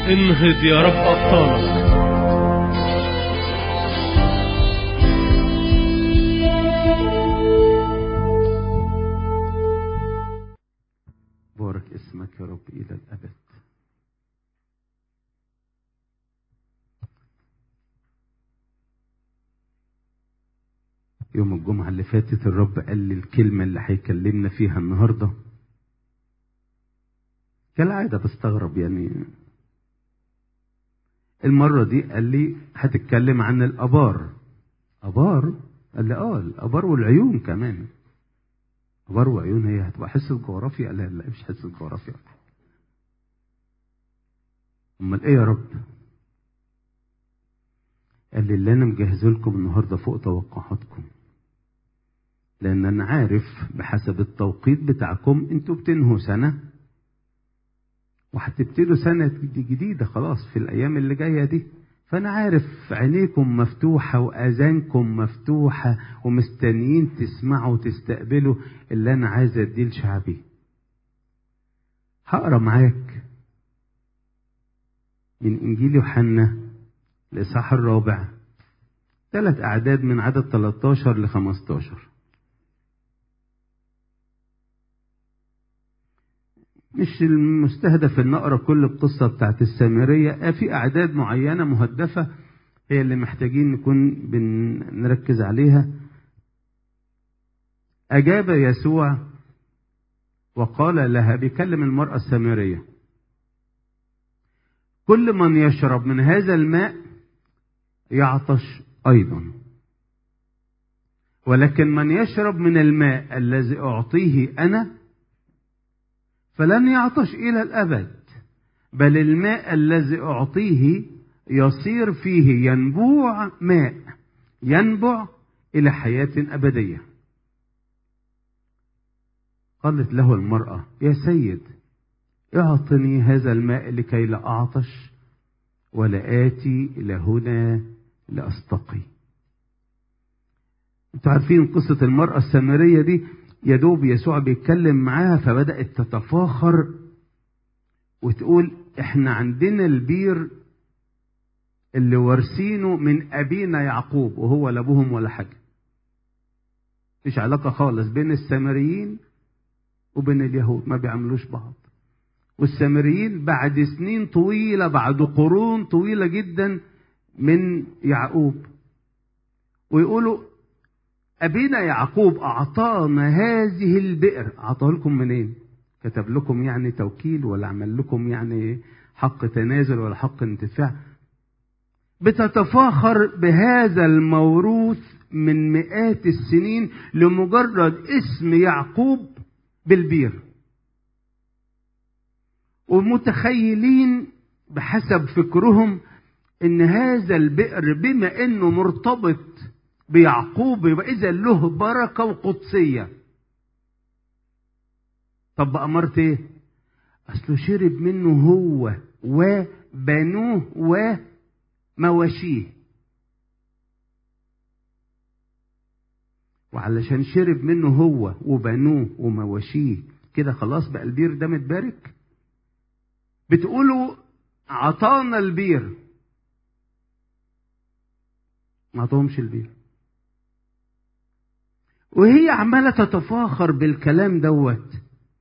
انهض يا رب أبطالك بارك اسمك يا رب إلى الأبد يوم الجمعة اللي فاتت الرب قال لي الكلمة اللي هيكلمنا فيها النهاردة كالعادة بستغرب يعني المرة دي قال لي هتتكلم عن الآبار آبار قال لي اه الآبار والعيون كمان آبار وعيون هي هتبقى حصة جغرافيا قال لي لا مش حصة جغرافيا امال ايه يا رب قال لي اللي انا مجهزه لكم النهارده فوق توقعاتكم لان انا عارف بحسب التوقيت بتاعكم انتوا بتنهوا سنه وهتبتدوا سنه جديده خلاص في الايام اللي جايه دي فانا عارف عينيكم مفتوحه واذانكم مفتوحه ومستنيين تسمعوا وتستقبلوا اللي انا عايز اديه لشعبي هقرا معاك من انجيل يوحنا الاصحاح الرابع ثلاث اعداد من عدد 13 ل 15 مش المستهدف ان نقرا كل القصه بتاعت السامريه في اعداد معينه مهدفه هي اللي محتاجين نكون بنركز عليها اجاب يسوع وقال لها بيكلم المراه السامريه كل من يشرب من هذا الماء يعطش ايضا ولكن من يشرب من الماء الذي اعطيه انا فلن يعطش الى الابد بل الماء الذي اعطيه يصير فيه ينبوع ماء ينبع الى حياه ابديه قالت له المراه يا سيد اعطني هذا الماء لكي لا اعطش ولا اتي الى هنا لاستقي انتوا عارفين قصه المراه السامريه دي يا دوب يسوع بيتكلم معاها فبدات تتفاخر وتقول احنا عندنا البير اللي وارثينه من ابينا يعقوب وهو لا ابوهم ولا حاجه مفيش علاقه خالص بين السامريين وبين اليهود ما بيعملوش بعض والسامريين بعد سنين طويله بعد قرون طويله جدا من يعقوب ويقولوا أبينا يعقوب أعطانا هذه البئر أعطاه لكم منين كتب لكم يعني توكيل ولا عمل لكم يعني حق تنازل ولا حق انتفاع بتتفاخر بهذا الموروث من مئات السنين لمجرد اسم يعقوب بالبير ومتخيلين بحسب فكرهم ان هذا البئر بما انه مرتبط بيعقوب يبقى اذا له بركه وقدسيه طب امرت ايه اصله شرب منه هو وبنوه ومواشيه وعلشان شرب منه هو وبنوه ومواشيه كده خلاص بقى البير ده متبارك بتقولوا عطانا البير ما عطاهمش البير وهي عمالة تتفاخر بالكلام دوت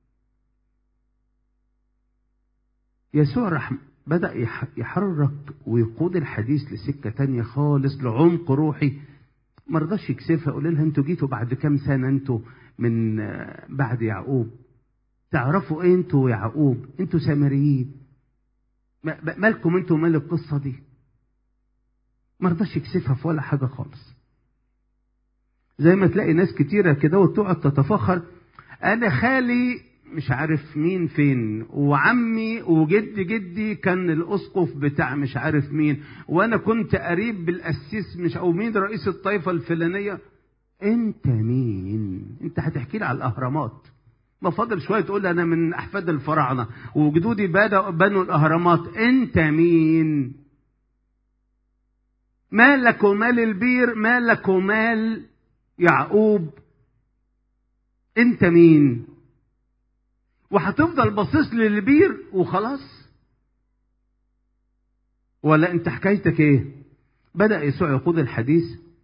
يسوع راح بدأ يحرك ويقود الحديث لسكة تانية خالص لعمق روحي ما رضاش يكسفها يقول لها انتوا جيتوا بعد كام سنة انتوا من بعد يعقوب تعرفوا ايه انتوا يعقوب انتوا سامريين مالكم انتوا مال القصة دي ما رضاش يكسفها في ولا حاجة خالص زي ما تلاقي ناس كتيرة كده وتقعد تتفخر أنا خالي مش عارف مين فين وعمي وجد جدي كان الأسقف بتاع مش عارف مين وأنا كنت قريب بالقسيس مش أو مين رئيس الطائفة الفلانية أنت مين؟ أنت هتحكي لي على الأهرامات ما فاضل شوية تقول أنا من أحفاد الفراعنة وجدودي بنوا الأهرامات أنت مين؟ مالك ومال البير مالك ومال يعقوب انت مين وهتفضل باصص للبير وخلاص ولا انت حكايتك ايه بدأ يسوع يقود الحديث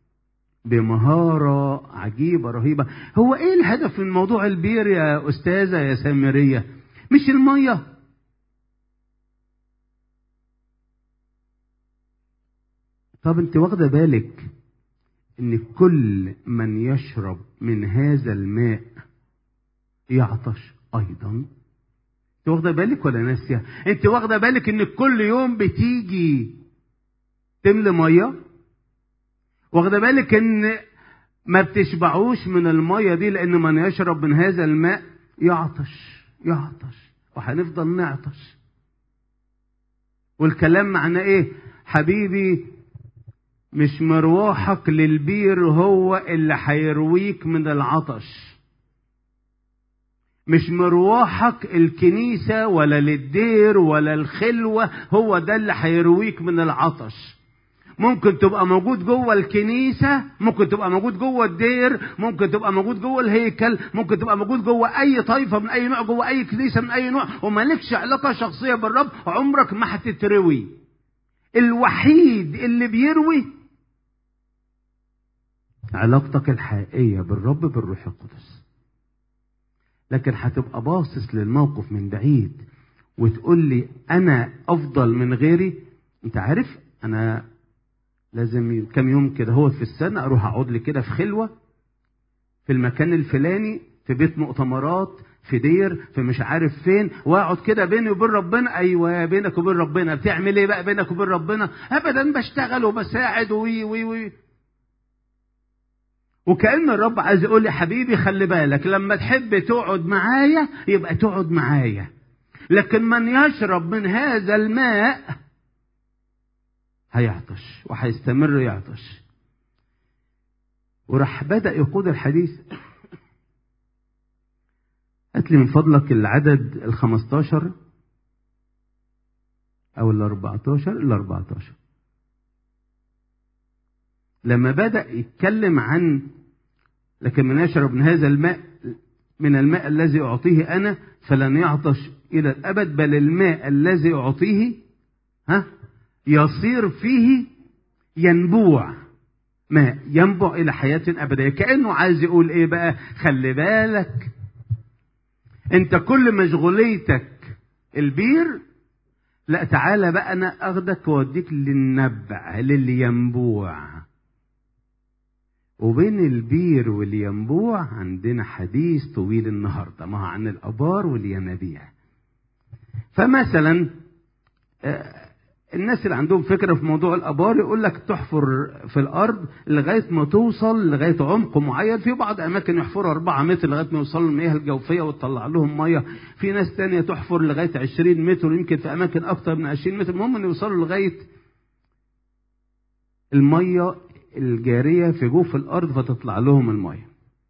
بمهارة عجيبة رهيبة هو ايه الهدف من موضوع البير يا استاذة يا سامرية مش المية طب انت واخدة بالك ان كل من يشرب من هذا الماء يعطش ايضا انت واخده بالك ولا ناسيه انت واخده بالك ان كل يوم بتيجي تملي ميه واخده بالك ان ما بتشبعوش من الميه دي لان من يشرب من هذا الماء يعطش يعطش وهنفضل نعطش والكلام معناه ايه حبيبي مش مروحك للبير هو اللي هيرويك من العطش مش مروحك الكنيسة ولا للدير ولا الخلوة هو ده اللي هيرويك من العطش ممكن تبقى موجود جوه الكنيسة ممكن تبقى موجود جوه الدير ممكن تبقى موجود جوه الهيكل ممكن تبقى موجود جوه أي طائفة من أي نوع جوه أي كنيسة من أي نوع ومالكش علاقة شخصية بالرب عمرك ما هتتروي الوحيد اللي بيروي علاقتك الحقيقية بالرب بالروح القدس لكن هتبقى باصص للموقف من بعيد وتقول لي انا افضل من غيري انت عارف انا لازم كم يوم كده هو في السنه اروح اقعد لي كده في خلوه في المكان الفلاني في بيت مؤتمرات في دير في مش عارف فين واقعد كده بيني وبين ربنا ايوه بينك وبين ربنا بتعمل ايه بقى بينك وبين ربنا ابدا بشتغل وبساعد وي وي وي وكأن الرب عايز يقول لي حبيبي خلي بالك لما تحب تقعد معايا يبقى تقعد معايا لكن من يشرب من هذا الماء هيعطش وهيستمر يعطش وراح بدأ يقود الحديث هات لي من فضلك العدد ال 15 أو ال 14 ال 14 لما بدأ يتكلم عن لكن من يشرب من هذا الماء من الماء الذي أعطيه أنا فلن يعطش إلى الأبد بل الماء الذي أعطيه ها يصير فيه ينبوع ماء ينبع إلى حياة أبدية كأنه عايز يقول إيه بقى خلي بالك أنت كل مشغوليتك البير لا تعالى بقى أنا أخدك وأوديك للنبع للينبوع وبين البير والينبوع عندنا حديث طويل النهارده ما هو عن الابار والينابيع فمثلا الناس اللي عندهم فكره في موضوع الابار يقول لك تحفر في الارض لغايه ما توصل لغايه عمق معين في بعض اماكن يحفروا 4 متر لغايه ما يوصلوا المياه الجوفيه وتطلع لهم ميه في ناس تانية تحفر لغايه 20 متر ويمكن في اماكن اكتر من 20 متر المهم ان يوصلوا لغايه الميه الجارية في جوف الأرض فتطلع لهم المية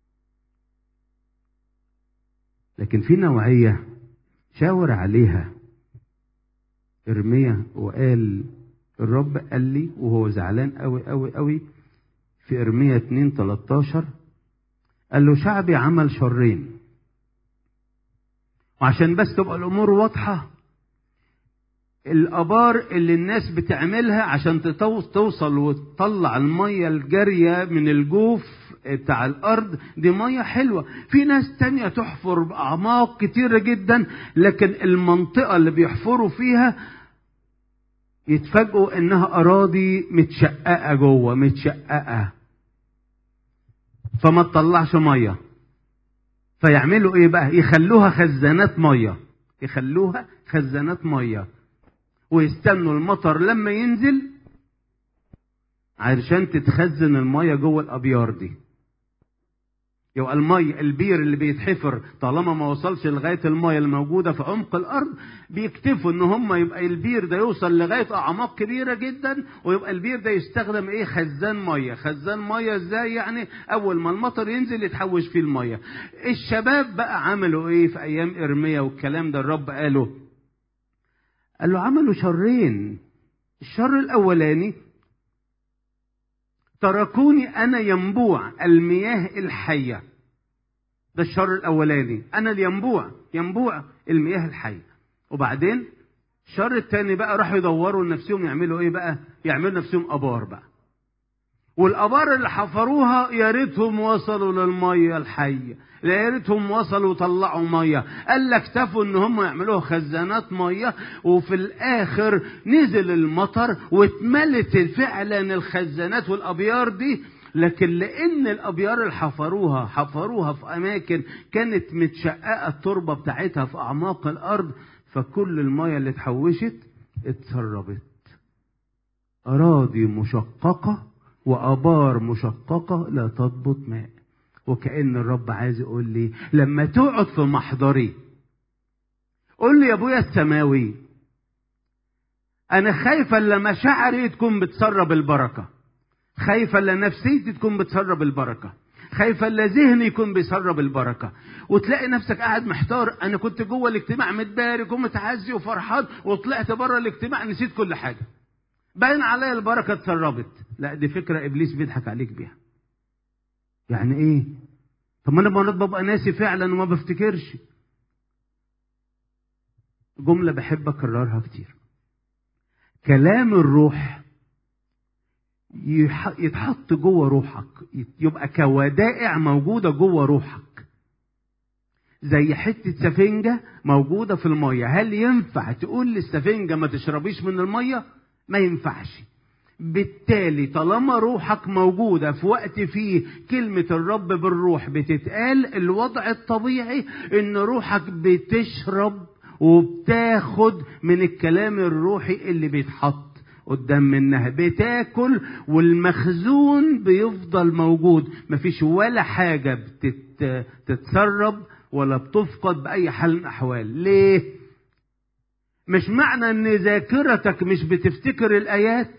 لكن في نوعية شاور عليها إرميا وقال الرب قال لي وهو زعلان قوي قوي قوي في إرميا 2 13 قال له شعبي عمل شرين وعشان بس تبقى الأمور واضحة الابار اللي الناس بتعملها عشان توصل وتطلع الميه الجاريه من الجوف بتاع الارض دي ميه حلوه في ناس تانية تحفر باعماق كتيره جدا لكن المنطقه اللي بيحفروا فيها يتفاجئوا انها اراضي متشققه جوه متشققه فما تطلعش ميه فيعملوا ايه بقى يخلوها خزانات ميه يخلوها خزانات ميه ويستنوا المطر لما ينزل علشان تتخزن المية جوه الأبيار دي يبقى المية البير اللي بيتحفر طالما ما وصلش لغاية المية الموجودة في عمق الأرض بيكتفوا إن هم يبقى البير ده يوصل لغاية أعماق كبيرة جدا ويبقى البير ده يستخدم إيه خزان مية خزان مية إزاي يعني أول ما المطر ينزل يتحوش فيه المية الشباب بقى عملوا إيه في أيام إرميا والكلام ده الرب قاله قال له عملوا شرين الشر الاولاني تركوني انا ينبوع المياه الحيه ده الشر الاولاني انا الينبوع ينبوع المياه الحيه وبعدين الشر التاني بقى راحوا يدوروا لنفسهم يعملوا ايه بقى يعملوا نفسهم ابار بقى والابار اللي حفروها يا ريتهم وصلوا للميه الحيه يا ريتهم وصلوا وطلعوا ميه قال لك اكتفوا ان هم يعملوها خزانات ميه وفي الاخر نزل المطر واتملت فعلا الخزانات والابيار دي لكن لان الابيار اللي حفروها حفروها في اماكن كانت متشققه التربه بتاعتها في اعماق الارض فكل الميه اللي اتحوشت اتسربت اراضي مشققه وابار مشققه لا تضبط ماء وكأن الرب عايز يقول لي لما تقعد في محضري قول لي يا ابويا السماوي انا خايفه الا مشاعري تكون بتسرب البركه خايفه الا نفسيتي تكون بتسرب البركه خايفه الا ذهني يكون بيسرب البركه وتلاقي نفسك قاعد محتار انا كنت جوه الاجتماع متبارك ومتعزي وفرحان وطلعت بره الاجتماع نسيت كل حاجه باين عليا البركه اتسربت لا دي فكره ابليس بيضحك عليك بيها يعني ايه طب ما انا مرات ببقى ناسي فعلا وما بفتكرش جمله بحب اكررها كتير كلام الروح يتحط جوه روحك يبقى كودائع موجوده جوه روحك زي حته سفنجه موجوده في الميه هل ينفع تقول للسفنجه ما تشربيش من الميه ما ينفعش بالتالي طالما روحك موجودة في وقت فيه كلمة الرب بالروح بتتقال الوضع الطبيعي ان روحك بتشرب وبتاخد من الكلام الروحي اللي بيتحط قدام منها بتاكل والمخزون بيفضل موجود مفيش ولا حاجة بتتسرب ولا بتفقد بأي حال من الأحوال ليه؟ مش معنى ان ذاكرتك مش بتفتكر الآيات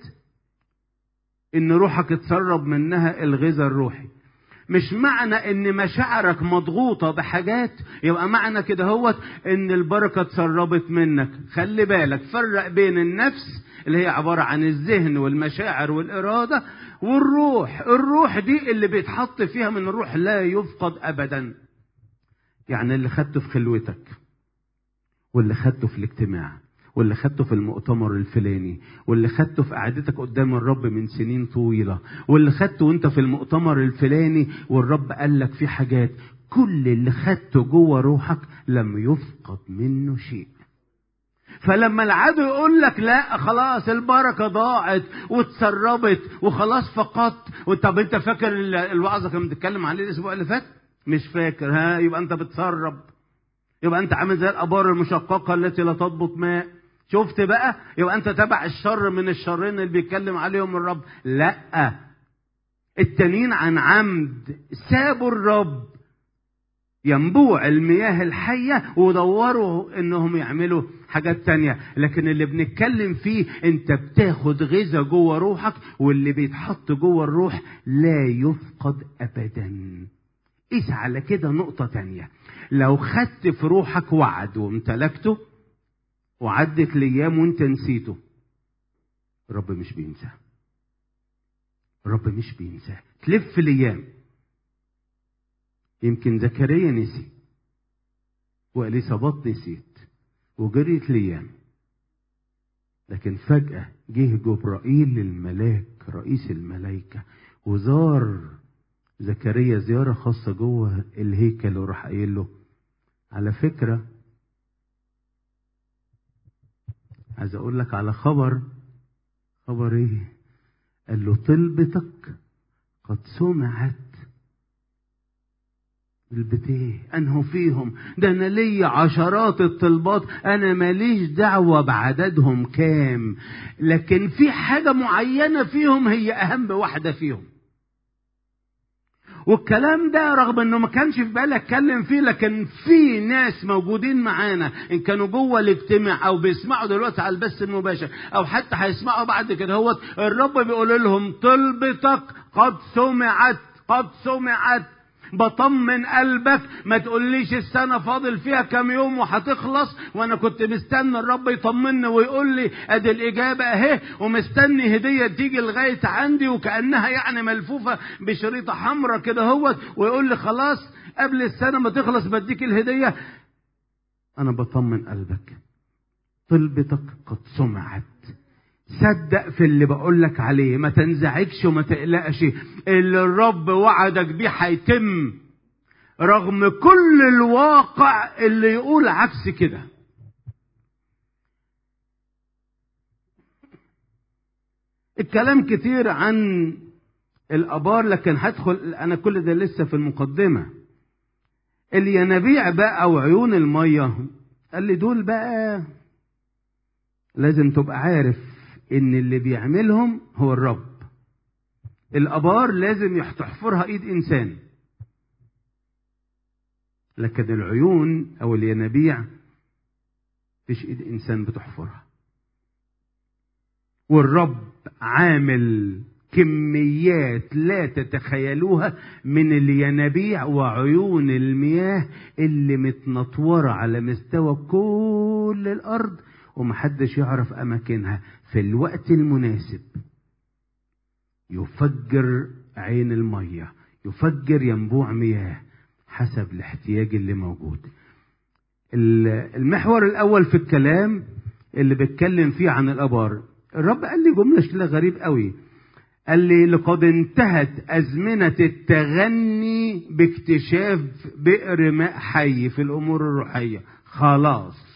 ان روحك اتسرب منها الغذاء الروحي مش معنى ان مشاعرك مضغوطة بحاجات يبقى معنى كده هوت ان البركة اتسربت منك خلي بالك فرق بين النفس اللي هي عبارة عن الذهن والمشاعر والإرادة والروح الروح دي اللي بيتحط فيها من الروح لا يفقد أبدا يعني اللي خدته في خلوتك واللي خدته في الاجتماع واللي خدته في المؤتمر الفلاني واللي خدته في قعدتك قدام الرب من سنين طويلة واللي خدته وانت في المؤتمر الفلاني والرب قال لك في حاجات كل اللي خدته جوه روحك لم يفقد منه شيء فلما العدو يقول لك لا خلاص البركة ضاعت واتسربت وخلاص فقدت طب انت فاكر الوعظة كان بتتكلم عليه الاسبوع اللي فات مش فاكر ها يبقى انت بتسرب يبقى انت عامل زي الابار المشققة التي لا تضبط ماء شفت بقى يبقى انت تبع الشر من الشرين اللي بيتكلم عليهم الرب لا التانيين عن عمد سابوا الرب ينبوع المياه الحية ودوروا انهم يعملوا حاجات تانية لكن اللي بنتكلم فيه انت بتاخد غذاء جوه روحك واللي بيتحط جوه الروح لا يفقد ابدا قيس على كده نقطة تانية لو خدت في روحك وعد وامتلكته وعدت الايام وانت نسيته الرب مش بينساه الرب مش بينساه تلف الايام يمكن زكريا نسي واليصابات نسيت وجريت الايام لكن فجأة جه جبرائيل للملاك رئيس الملائكة وزار زكريا زيارة خاصة جوه الهيكل وراح قايل له على فكرة عايز اقول لك على خبر خبر ايه قال له طلبتك قد سمعت طلبت ايه انه فيهم ده انا ليا عشرات الطلبات انا ماليش دعوة بعددهم كام لكن في حاجة معينة فيهم هي اهم واحدة فيهم والكلام ده رغم انه ما كانش في بالي اتكلم فيه لكن في ناس موجودين معانا ان كانوا جوه الاجتماع او بيسمعوا دلوقتي على البث المباشر او حتى هيسمعوا بعد كده هو الرب بيقول لهم طلبتك قد سمعت قد سمعت بطمن قلبك ما تقوليش السنة فاضل فيها كام يوم وهتخلص وانا كنت مستني الرب يطمني ويقول لي ادي الاجابة اهي ومستني هدية تيجي لغاية عندي وكأنها يعني ملفوفة بشريطة حمراء كده هوت ويقول لي خلاص قبل السنة ما تخلص بديك الهدية انا بطمن قلبك طلبتك قد سمعت صدق في اللي بقولك عليه ما تنزعجش وما تقلقش اللي الرب وعدك بيه هيتم رغم كل الواقع اللي يقول عكس كده الكلام كتير عن الابار لكن هدخل انا كل ده لسه في المقدمه الينابيع بقى وعيون الميه قال لي دول بقى لازم تبقى عارف ان اللي بيعملهم هو الرب الابار لازم تحفرها ايد انسان لكن العيون او الينابيع مفيش ايد انسان بتحفرها والرب عامل كميات لا تتخيلوها من الينابيع وعيون المياه اللي متنطورة على مستوى كل الأرض ومحدش يعرف أماكنها في الوقت المناسب يفجر عين المية يفجر ينبوع مياه حسب الاحتياج اللي موجود المحور الأول في الكلام اللي بتكلم فيه عن الأبار الرب قال لي جملة شكلها غريب قوي قال لي لقد انتهت أزمنة التغني باكتشاف بئر ماء حي في الأمور الروحية خلاص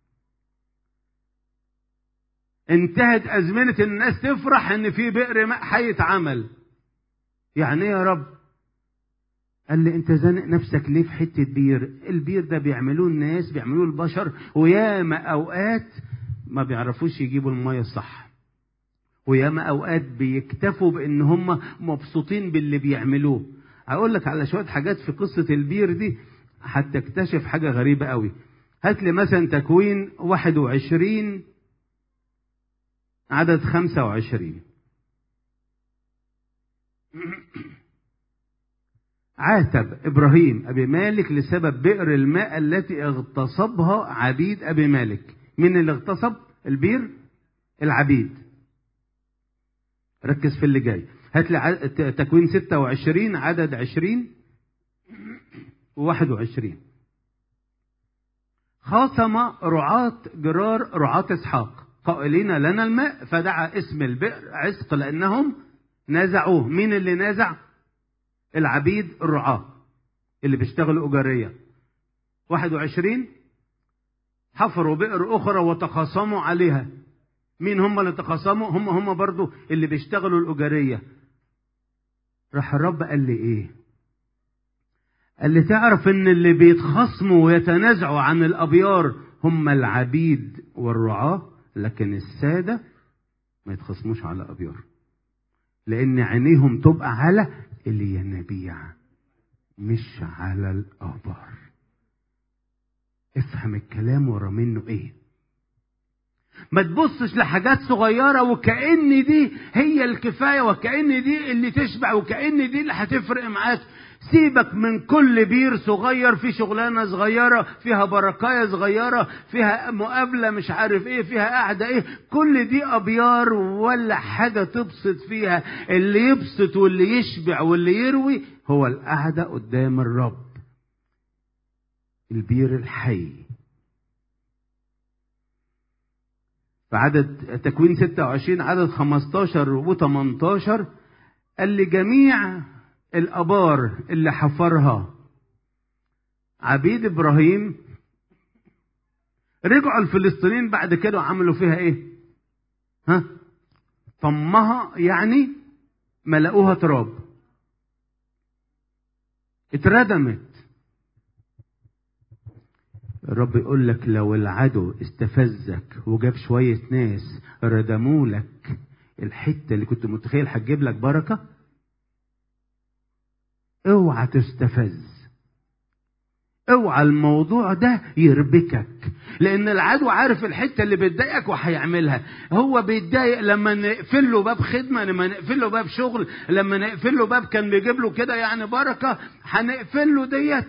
انتهت أزمنة الناس تفرح إن في بئر ماء حي اتعمل يعني ايه يا رب قال لي انت زانق نفسك ليه في حتة بير البير ده بيعملوه الناس بيعملوه البشر وياما أوقات ما بيعرفوش يجيبوا المية الصح وياما اوقات بيكتفوا بان هم مبسوطين باللي بيعملوه هقول لك على شويه حاجات في قصه البير دي هتكتشف حاجه غريبه قوي هات لي مثلا تكوين 21 عدد 25 عاتب ابراهيم ابي مالك لسبب بئر الماء التي اغتصبها عبيد ابي مالك مين اللي اغتصب البير العبيد ركز في اللي جاي هات لي تكوين 26 عدد 20 و21 خاصم رعاة جرار رعاة اسحاق قائلين لنا الماء فدعا اسم البئر عسق لانهم نازعوه مين اللي نازع العبيد الرعاة اللي بيشتغلوا اجاريه 21 حفروا بئر اخرى وتخاصموا عليها مين هم اللي تخاصموا هم هم برضو اللي بيشتغلوا الأجارية راح الرب قال لي ايه قال لي تعرف ان اللي بيتخاصموا ويتنازعوا عن الابيار هم العبيد والرعاة لكن السادة ما يتخاصموش على ابيار لان عينيهم تبقى على الينابيع مش على الابار افهم الكلام ورا منه ايه ما تبصش لحاجات صغيرة وكأن دي هي الكفاية وكأن دي اللي تشبع وكأن دي اللي هتفرق معاك سيبك من كل بير صغير في شغلانة صغيرة فيها بركاية صغيرة فيها مقابلة مش عارف ايه فيها قعدة ايه كل دي أبيار ولا حاجة تبسط فيها اللي يبسط واللي يشبع واللي يروي هو القعدة قدام الرب البير الحي في عدد تكوين 26 عدد 15 و 18 قال لي جميع الابار اللي حفرها عبيد ابراهيم رجعوا الفلسطينيين بعد كده وعملوا فيها ايه؟ ها؟ طمها يعني ملأوها تراب اتردمت الرب يقول لك لو العدو استفزك وجاب شوية ناس ردموا لك الحتة اللي كنت متخيل هتجيب لك بركة اوعى تستفز اوعى الموضوع ده يربكك لان العدو عارف الحته اللي بتضايقك وهيعملها هو بيتضايق لما نقفل له باب خدمه لما نقفل له باب شغل لما نقفل له باب كان بيجيب له كده يعني بركه هنقفل له ديت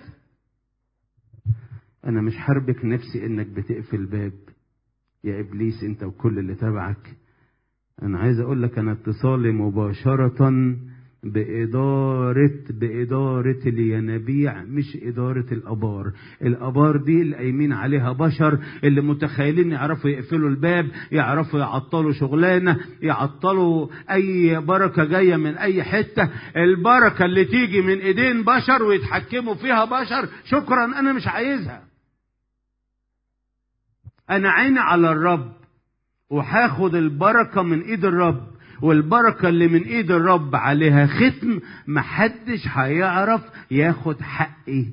انا مش حربك نفسي انك بتقفل باب يا ابليس انت وكل اللي تبعك انا عايز اقول لك انا اتصالي مباشره بإدارة بإدارة الينابيع مش إدارة الآبار الآبار دي اللي قايمين عليها بشر اللي متخيلين يعرفوا يقفلوا الباب يعرفوا يعطلوا شغلانة يعطلوا أي بركة جاية من أي حتة البركة اللي تيجي من إيدين بشر ويتحكموا فيها بشر شكرا أنا مش عايزها أنا عيني على الرب وهاخد البركة من إيد الرب والبركة اللي من ايد الرب عليها ختم محدش هيعرف ياخد حقي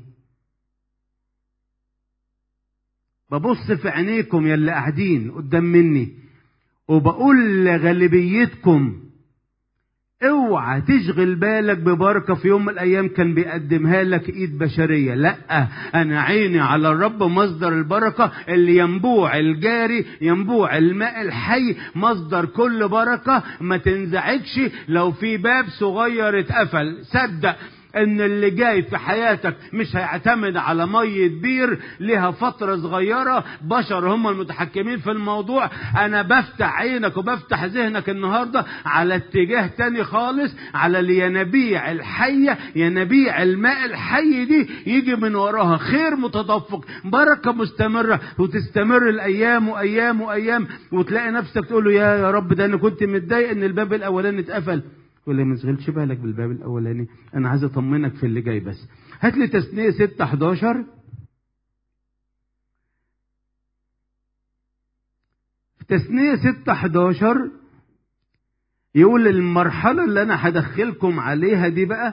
ببص في عينيكم يا اللي قاعدين قدام مني وبقول لغالبيتكم اوعى تشغل بالك ببركه في يوم من الايام كان بيقدمها لك ايد بشريه لا انا عيني على الرب مصدر البركه اللي ينبوع الجاري ينبوع الماء الحي مصدر كل بركه ما تنزعجش لو في باب صغير اتقفل صدق ان اللي جاي في حياتك مش هيعتمد على مية بير لها فترة صغيرة بشر هم المتحكمين في الموضوع انا بفتح عينك وبفتح ذهنك النهاردة على اتجاه تاني خالص على الينابيع الحية ينابيع الماء الحي دي يجي من وراها خير متدفق بركة مستمرة وتستمر الايام وايام وايام وتلاقي نفسك تقول له يا يا رب ده انا كنت متضايق ان الباب الاولاني اتقفل ولا ما تشغلش بالك بالباب الاولاني انا عايز اطمنك في اللي جاي بس هات لي تثنيه 6 11 في تثنيه 6 11 يقول المرحله اللي انا هدخلكم عليها دي بقى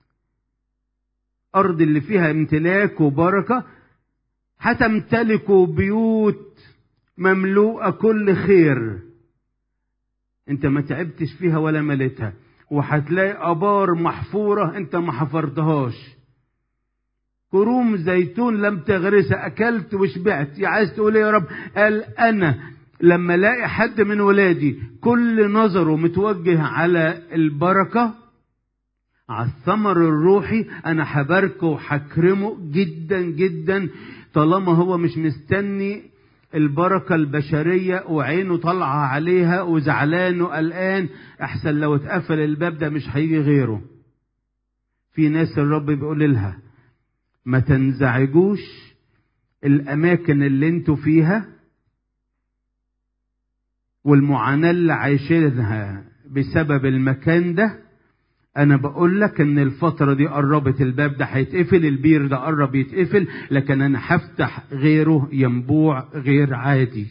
ارض اللي فيها امتلاك وبركه هتمتلكوا بيوت مملوءه كل خير انت ما تعبتش فيها ولا مليتها وهتلاقي ابار محفوره انت ما حفرتهاش كروم زيتون لم تغرسها اكلت وشبعت يا عايز تقول يا رب قال انا لما الاقي حد من ولادي كل نظره متوجه على البركه على الثمر الروحي انا هباركه وهكرمه جدا جدا طالما هو مش مستني البركة البشرية وعينه طالعة عليها وزعلان وقلقان أحسن لو اتقفل الباب ده مش هيجي غيره في ناس الرب بيقول لها ما تنزعجوش الأماكن اللي انتوا فيها والمعاناة اللي عايشينها بسبب المكان ده انا بقول لك ان الفترة دي قربت الباب ده هيتقفل البير ده قرب يتقفل لكن انا هفتح غيره ينبوع غير عادي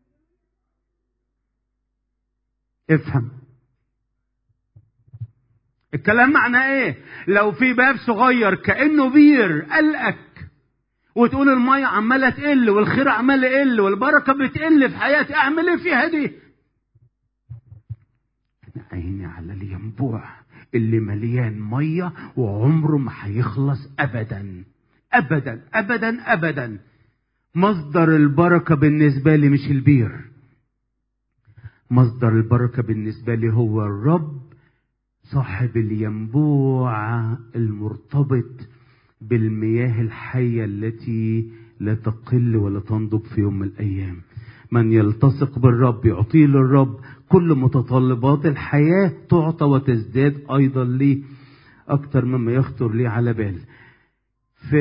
افهم الكلام معناه ايه لو في باب صغير كانه بير قلقك وتقول المية عمالة تقل والخير عمال يقل والبركة بتقل في حياتي اعمل ايه فيها دي انا عيني على الينبوع اللي مليان ميه وعمره ما هيخلص ابدا ابدا ابدا ابدا مصدر البركه بالنسبه لي مش البير مصدر البركه بالنسبه لي هو الرب صاحب الينبوع المرتبط بالمياه الحيه التي لا تقل ولا تنضب في يوم من الايام من يلتصق بالرب يعطيه للرب كل متطلبات الحياة تعطى وتزداد أيضا ليه أكتر مما يخطر لي على بال في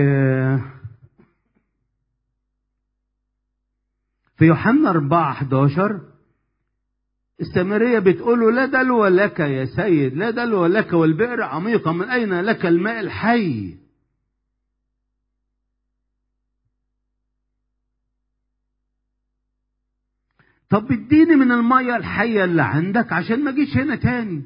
في يوحنا 4 11 السامرية بتقول له لا دلو لك يا سيد لا دلو لك والبئر عميقة من أين لك الماء الحي طب اديني من المية الحية اللي عندك عشان ما اجيش هنا تاني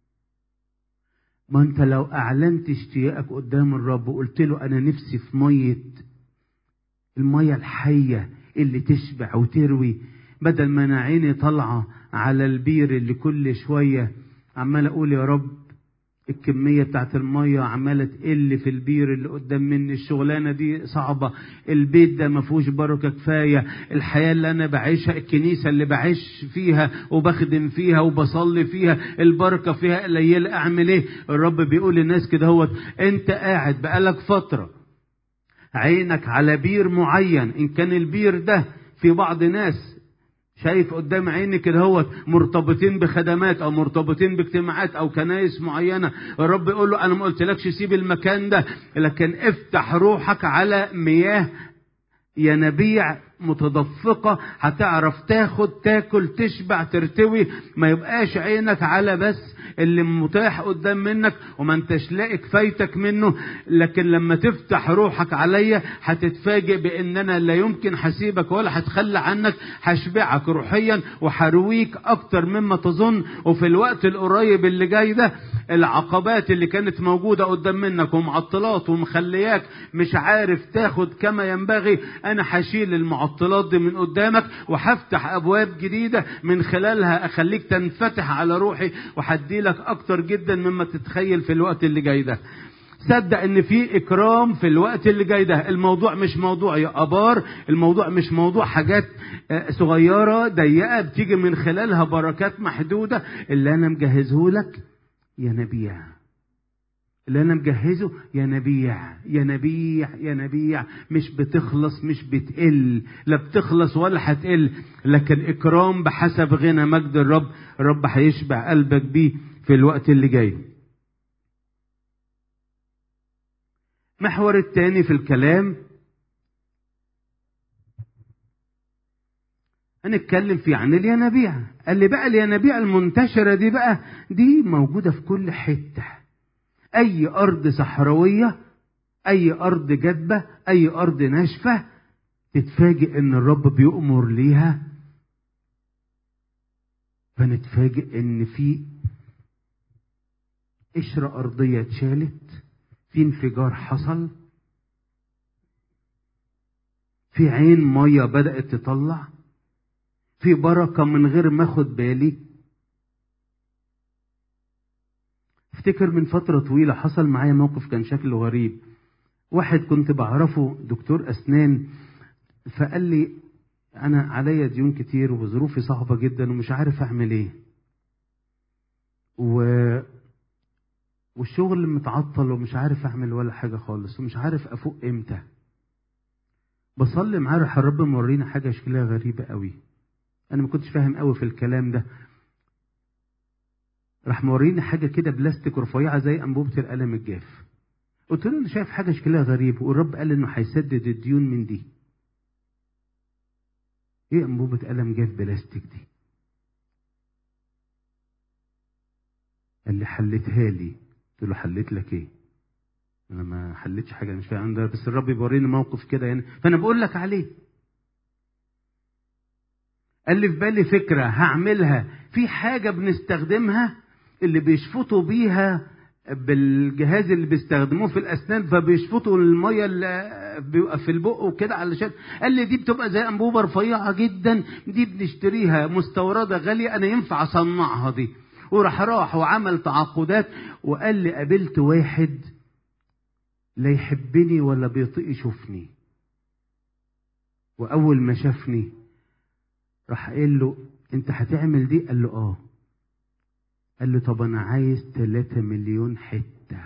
ما انت لو اعلنت اشتياقك قدام الرب وقلت له انا نفسي في مية المية الحية اللي تشبع وتروي بدل ما انا عيني طالعة على البير اللي كل شوية عمال اقول يا رب الكمية بتاعت المية عمالة تقل في البير اللي قدام مني الشغلانة دي صعبة البيت ده ما فيهوش بركة كفاية الحياة اللي أنا بعيشها الكنيسة اللي بعيش فيها وبخدم فيها وبصلي فيها البركة فيها قليلة أعمل إيه الرب بيقول للناس كده هو أنت قاعد بقالك فترة عينك على بير معين إن كان البير ده في بعض ناس شايف قدام عيني كده هو مرتبطين بخدمات او مرتبطين باجتماعات او كنايس معينه الرب يقول له انا ما قلتلكش سيب المكان ده لكن افتح روحك على مياه ينابيع متدفقة هتعرف تاخد تاكل تشبع ترتوي ما يبقاش عينك على بس اللي متاح قدام منك وما انتش لاقي كفايتك منه لكن لما تفتح روحك عليا هتتفاجئ بان انا لا يمكن هسيبك ولا هتخلى عنك هشبعك روحيا وهرويك اكتر مما تظن وفي الوقت القريب اللي جاي ده العقبات اللي كانت موجودة قدام منك ومعطلات ومخلياك مش عارف تاخد كما ينبغي انا هشيل المعطلات دي من قدامك وهفتح ابواب جديدة من خلالها اخليك تنفتح على روحي وهدي لك اكتر جدا مما تتخيل في الوقت اللي جاي ده صدق ان في اكرام في الوقت اللي جاي ده الموضوع مش موضوع يا ابار الموضوع مش موضوع حاجات صغيره ضيقه بتيجي من خلالها بركات محدوده اللي انا مجهزه لك يا نبيع اللي انا مجهزه يا نبيع يا نبيع يا نبيع مش بتخلص مش بتقل لا بتخلص ولا هتقل لكن اكرام بحسب غنى مجد الرب الرب هيشبع قلبك بيه في الوقت اللي جاي المحور الثاني في الكلام هنتكلم فيه عن الينابيع قال لي بقى الينابيع المنتشرة دي بقى دي موجودة في كل حتة أي أرض صحراوية أي أرض جدبة أي أرض ناشفة تتفاجئ إن الرب بيؤمر ليها فنتفاجئ إن في قشرة أرضية اتشالت في انفجار حصل في عين مية بدأت تطلع في بركة من غير ما اخد بالي افتكر من فترة طويلة حصل معايا موقف كان شكله غريب واحد كنت بعرفه دكتور أسنان فقال لي أنا عليا ديون كتير وظروفي صعبة جدا ومش عارف أعمل إيه و... والشغل متعطل ومش عارف أعمل ولا حاجة خالص ومش عارف أفوق إمتى بصلي معاه راح الرب مورينا حاجة شكلها غريبة قوي انا ما كنتش فاهم قوي في الكلام ده راح موريني حاجه كده بلاستيك رفيعه زي انبوبه القلم الجاف قلت له انا شايف حاجه شكلها غريب والرب قال انه هيسدد الديون من دي ايه انبوبه قلم جاف بلاستيك دي قال لي حلتها لي قلت له حلت لك ايه انا ما حلتش حاجه مش فاهم ده بس الرب بيوريني موقف كده يعني فانا بقول لك عليه قال لي في بالي فكرة هعملها في حاجة بنستخدمها اللي بيشفطوا بيها بالجهاز اللي بيستخدموه في الأسنان فبيشفطوا المية اللي بيبقى في البق وكده علشان قال لي دي بتبقى زي أنبوبة رفيعة جدا دي بنشتريها مستوردة غالية أنا ينفع أصنعها دي وراح راح وعمل تعاقدات وقال لي قابلت واحد لا يحبني ولا بيطيق يشوفني وأول ما شافني راح قال له انت هتعمل دي قال له اه قال له طب انا عايز 3 مليون حته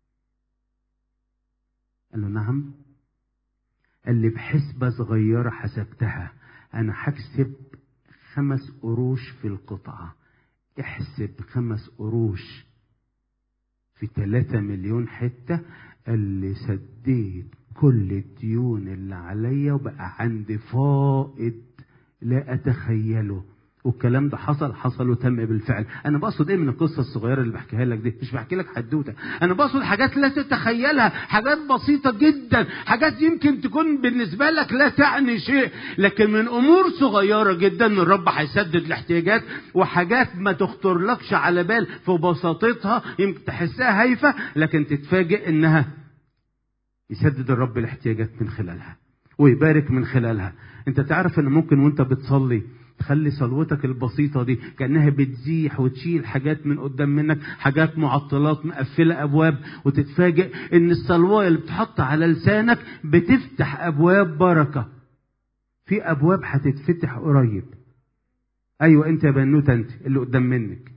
قال له نعم قال لي بحسبة صغيرة حسبتها أنا هكسب خمس قروش في القطعة احسب خمس قروش في 3 مليون حتة قال لي سديت كل الديون اللي عليا وبقى عندي فائض لا أتخيله والكلام ده حصل حصل وتم بالفعل انا بقصد ايه من القصه الصغيره اللي بحكيها لك دي مش بحكي لك حدوته انا بقصد حاجات لا تتخيلها حاجات بسيطه جدا حاجات يمكن تكون بالنسبه لك لا تعني شيء لكن من امور صغيره جدا الرب هيسدد الاحتياجات وحاجات ما تخطرلكش على بال في بساطتها يمكن تحسها هايفه لكن تتفاجئ انها يسدد الرب الاحتياجات من خلالها ويبارك من خلالها انت تعرف ان ممكن وانت بتصلي تخلي صلوتك البسيطة دي كأنها بتزيح وتشيل حاجات من قدام منك حاجات معطلات مقفلة أبواب وتتفاجئ إن الصلوة اللي بتحط على لسانك بتفتح أبواب بركة في أبواب هتتفتح قريب أيوة أنت يا بنوتة أنت اللي قدام منك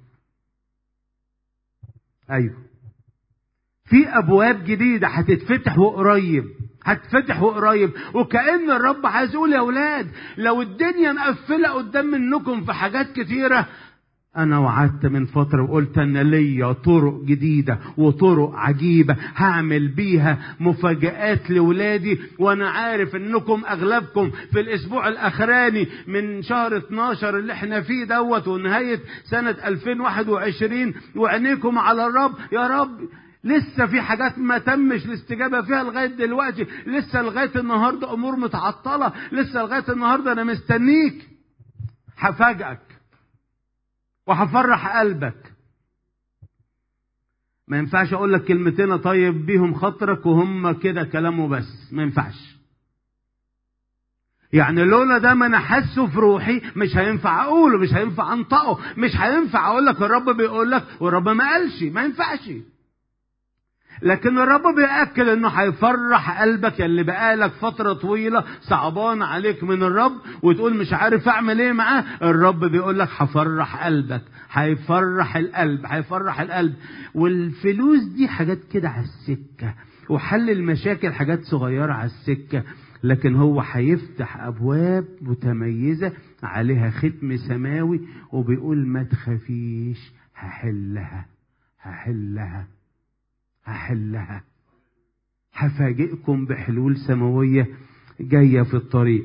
أيوة في أبواب جديدة هتتفتح وقريب هتفتح وقريب وكأن الرب عايز يقول يا أولاد لو الدنيا مقفلة قدام منكم في حاجات كتيرة أنا وعدت من فترة وقلت أن ليا طرق جديدة وطرق عجيبة هعمل بيها مفاجآت لولادي وأنا عارف إنكم أغلبكم في الأسبوع الأخراني من شهر 12 اللي احنا فيه دوت ونهاية سنة 2021 وعينيكم على الرب يا رب لسه في حاجات ما تمش الاستجابه فيها لغايه دلوقتي لسه لغايه النهارده امور متعطله لسه لغايه النهارده انا مستنيك هفاجئك وهفرح قلبك ما ينفعش اقول لك كلمتين طيب بيهم خاطرك وهم كده كلامه بس ما ينفعش يعني لولا ده ما انا حاسه في روحي مش هينفع اقوله مش هينفع انطقه مش هينفع اقول لك الرب بيقول لك والرب ما قالش ما ينفعش لكن الرب بيأكد انه هيفرح قلبك اللي بقالك فترة طويلة صعبان عليك من الرب وتقول مش عارف اعمل ايه معاه الرب بيقول لك هفرح قلبك هيفرح القلب هيفرح القلب والفلوس دي حاجات كده على السكة وحل المشاكل حاجات صغيرة على السكة لكن هو هيفتح ابواب متميزة عليها ختم سماوي وبيقول ما تخافيش هحلها هحلها هحلها هفاجئكم بحلول سماوية جاية في الطريق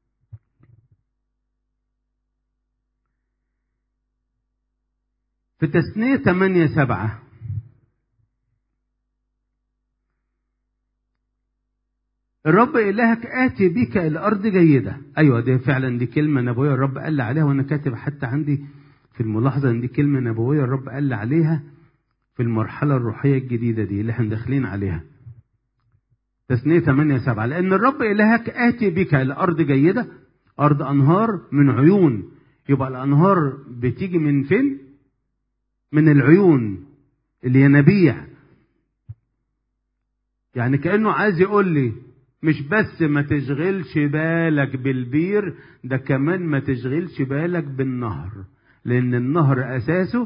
في تثنية 8 سبعة الرب إلهك آتي بك إلى أرض جيدة أيوة دي فعلا دي كلمة نبوية الرب قال لي عليها وأنا كاتب حتى عندي في الملاحظة إن دي كلمة نبوية الرب قال لي عليها في المرحلة الروحية الجديدة دي اللي احنا داخلين عليها تثنية 8 7 لأن الرب إلهك آتي بك إلى أرض جيدة أرض أنهار من عيون يبقى الأنهار بتيجي من فين؟ من العيون الينابيع يعني كأنه عايز يقول لي مش بس ما تشغلش بالك بالبير ده كمان ما تشغلش بالك بالنهر لأن النهر أساسه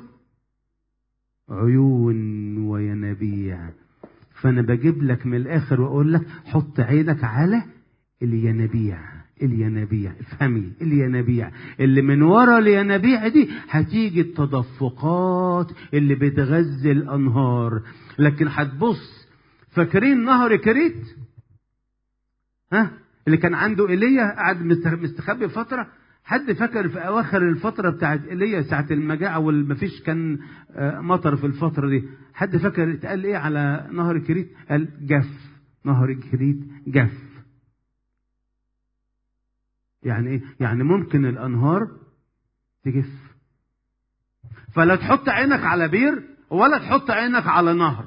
عيون وينابيع فانا بجيب لك من الاخر واقول لك حط عينك على الينابيع الينابيع افهمي الينابيع اللي من ورا الينابيع دي هتيجي التدفقات اللي بتغذي الانهار لكن هتبص فاكرين نهر كريت ها اللي كان عنده ايليا قعد مستخبي فتره حد فاكر في اواخر الفتره بتاعت ايليا ساعه المجاعه والمفيش كان مطر في الفتره دي حد فاكر اتقال ايه على نهر كريت قال جف نهر كريت جف يعني ايه يعني ممكن الانهار تجف فلا تحط عينك على بير ولا تحط عينك على نهر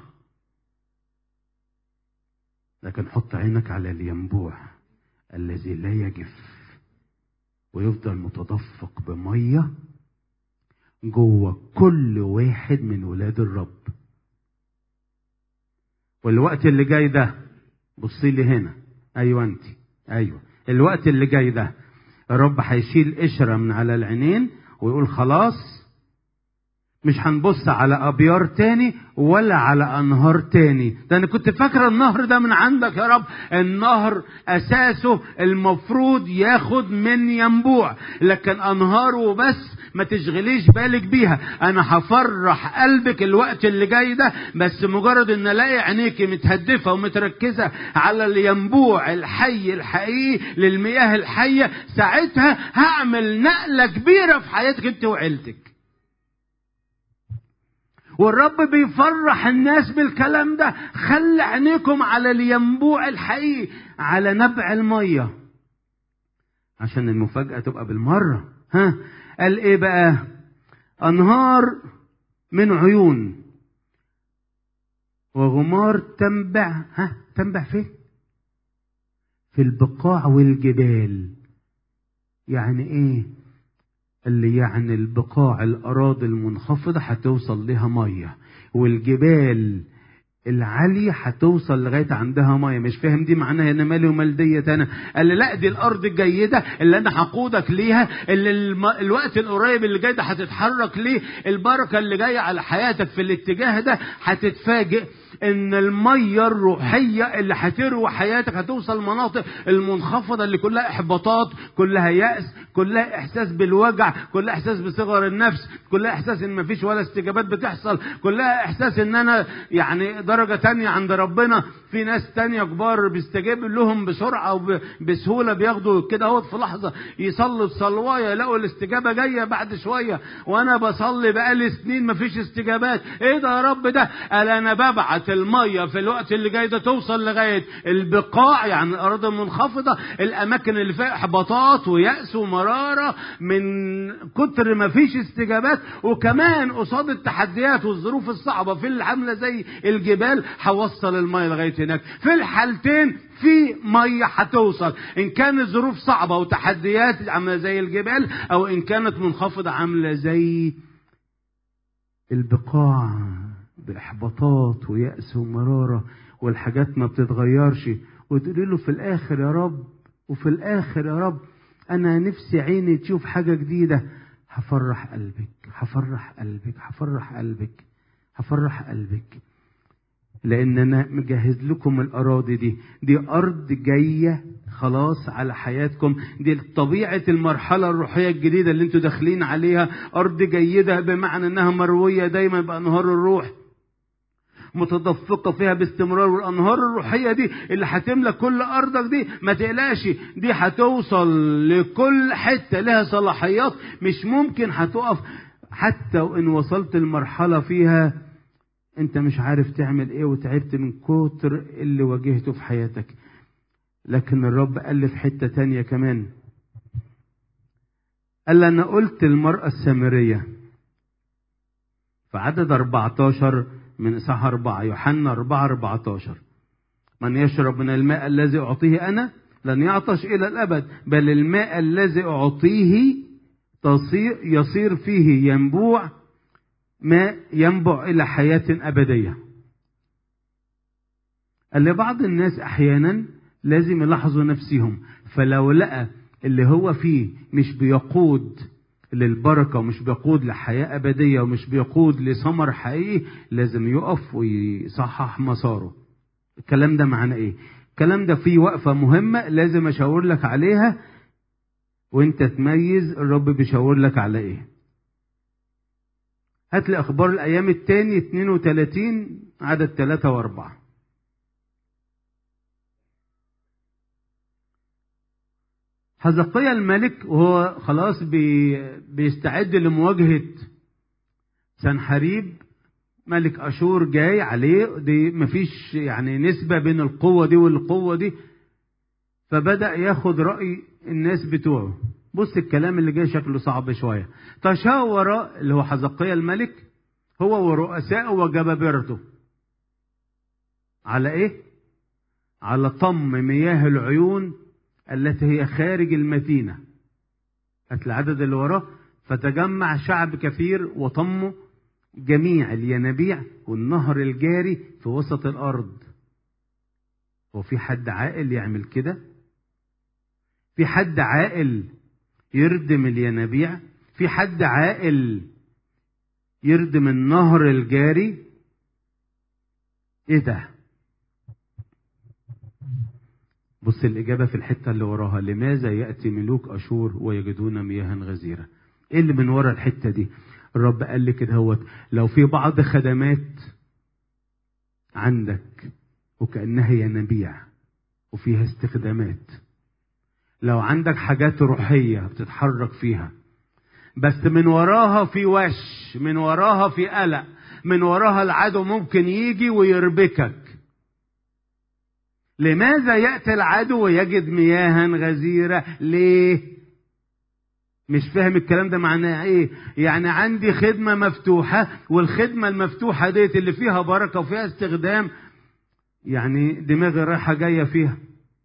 لكن حط عينك على الينبوع الذي لا يجف ويفضل متدفق بميه جوه كل واحد من ولاد الرب والوقت اللي جاي ده بصي لي هنا ايوه انت ايوه الوقت اللي جاي ده الرب هيشيل قشره من على العينين ويقول خلاص مش هنبص على ابيار تاني ولا على انهار تاني ده انا كنت فاكر النهر ده من عندك يا رب النهر اساسه المفروض ياخد من ينبوع لكن انهاره بس ما تشغليش بالك بيها انا هفرح قلبك الوقت اللي جاي ده بس مجرد ان الاقي عينيكي متهدفه ومتركزه على الينبوع الحي الحقيقي للمياه الحيه ساعتها هعمل نقله كبيره في حياتك انت وعيلتك والرب بيفرح الناس بالكلام ده خلي عينيكم على الينبوع الحقيقي على نبع الميه عشان المفاجأة تبقى بالمرة ها قال ايه بقى انهار من عيون وغمار تنبع ها تنبع فين في البقاع والجبال يعني ايه اللي يعني البقاع الأراضي المنخفضة هتوصل لها مية والجبال العالية هتوصل لغاية عندها مية مش فاهم دي معناها أنا مالي ومال ديت أنا قال لي لا دي الأرض الجيدة اللي أنا هقودك ليها اللي الم... الوقت القريب اللي جاي ده هتتحرك ليه البركة اللي جاية على حياتك في الاتجاه ده هتتفاجئ ان الميه الروحيه اللي هتروي حياتك هتوصل مناطق المنخفضه اللي كلها احباطات كلها ياس كلها احساس بالوجع كلها احساس بصغر النفس كلها احساس ان مفيش ولا استجابات بتحصل كلها احساس ان انا يعني درجه تانية عند ربنا في ناس تانية كبار بيستجاب لهم بسرعه وبسهوله بياخدوا كده اهوت في لحظه يصلوا الصلوايه يلاقوا الاستجابه جايه بعد شويه وانا بصلي بقالي سنين مفيش استجابات ايه ده يا رب ده قال انا ببعت الميه في الوقت اللي جاي ده توصل لغايه البقاع يعني الارض المنخفضه الاماكن اللي فيها احباطات وياس ومراره من كتر ما فيش استجابات وكمان قصاد التحديات والظروف الصعبه في اللي عامله زي الجبال هوصل الميه لغايه هناك في الحالتين في ميه هتوصل ان كانت ظروف صعبه وتحديات عامله زي الجبال او ان كانت منخفضه عامله زي البقاع باحباطات ويأس ومراره والحاجات ما بتتغيرش وتقولي له في الاخر يا رب وفي الاخر يا رب انا نفسي عيني تشوف حاجه جديده هفرح قلبك هفرح قلبك هفرح قلبك هفرح قلبك لان انا مجهز لكم الاراضي دي دي ارض جايه خلاص على حياتكم دي طبيعه المرحله الروحيه الجديده اللي انتوا داخلين عليها ارض جيده بمعنى انها مرويه دايما بانهار الروح متدفقة فيها باستمرار والأنهار الروحية دي اللي هتملى كل أرضك دي ما تقلقش دي هتوصل لكل حتة لها صلاحيات مش ممكن هتقف حتى وإن وصلت المرحلة فيها أنت مش عارف تعمل إيه وتعبت من كتر اللي واجهته في حياتك لكن الرب قال لي في حتة تانية كمان قال أنا قلت المرأة السامرية في عدد 14 من إصحاح أربعة يوحنا أربعة أربعة عشر من يشرب من الماء الذي أعطيه أنا لن يعطش إلى الأبد بل الماء الذي أعطيه تصير يصير فيه ينبوع ماء ينبع إلى حياة أبدية قال لبعض الناس أحيانا لازم يلاحظوا نفسهم فلو لقى اللي هو فيه مش بيقود للبركة ومش بيقود لحياة أبدية ومش بيقود لثمر حقيقي لازم يقف ويصحح مساره الكلام ده معناه ايه الكلام ده فيه وقفة مهمة لازم أشاور لك عليها وانت تميز الرب بيشاور لك على ايه هات لي أخبار الأيام التاني 32 عدد 3 و4 حزقيا الملك وهو خلاص بي بيستعد لمواجهة سنحريب ملك أشور جاي عليه دي مفيش يعني نسبة بين القوة دي والقوة دي فبدأ ياخد رأي الناس بتوعه بص الكلام اللي جاي شكله صعب شوية تشاور اللي هو حزقيا الملك هو ورؤسائه وجبابرته على ايه على طم مياه العيون التي هي خارج المدينة هات العدد اللي وراه فتجمع شعب كثير وطموا جميع الينابيع والنهر الجاري في وسط الأرض هو في حد عاقل يعمل كده في حد عاقل يردم الينابيع في حد عاقل يردم النهر الجاري ايه ده بص الإجابة في الحتة اللي وراها لماذا يأتي ملوك أشور ويجدون مياها غزيرة إيه اللي من ورا الحتة دي الرب قال لي كده هوت لو في بعض خدمات عندك وكأنها ينابيع وفيها استخدامات لو عندك حاجات روحية بتتحرك فيها بس من وراها في وش من وراها في قلق من وراها العدو ممكن يجي ويربكك لماذا يأتي العدو ويجد مياها غزيرة ليه مش فاهم الكلام ده معناه ايه يعني عندي خدمة مفتوحة والخدمة المفتوحة ديت اللي فيها بركة وفيها استخدام يعني دماغي رايحة جاية فيها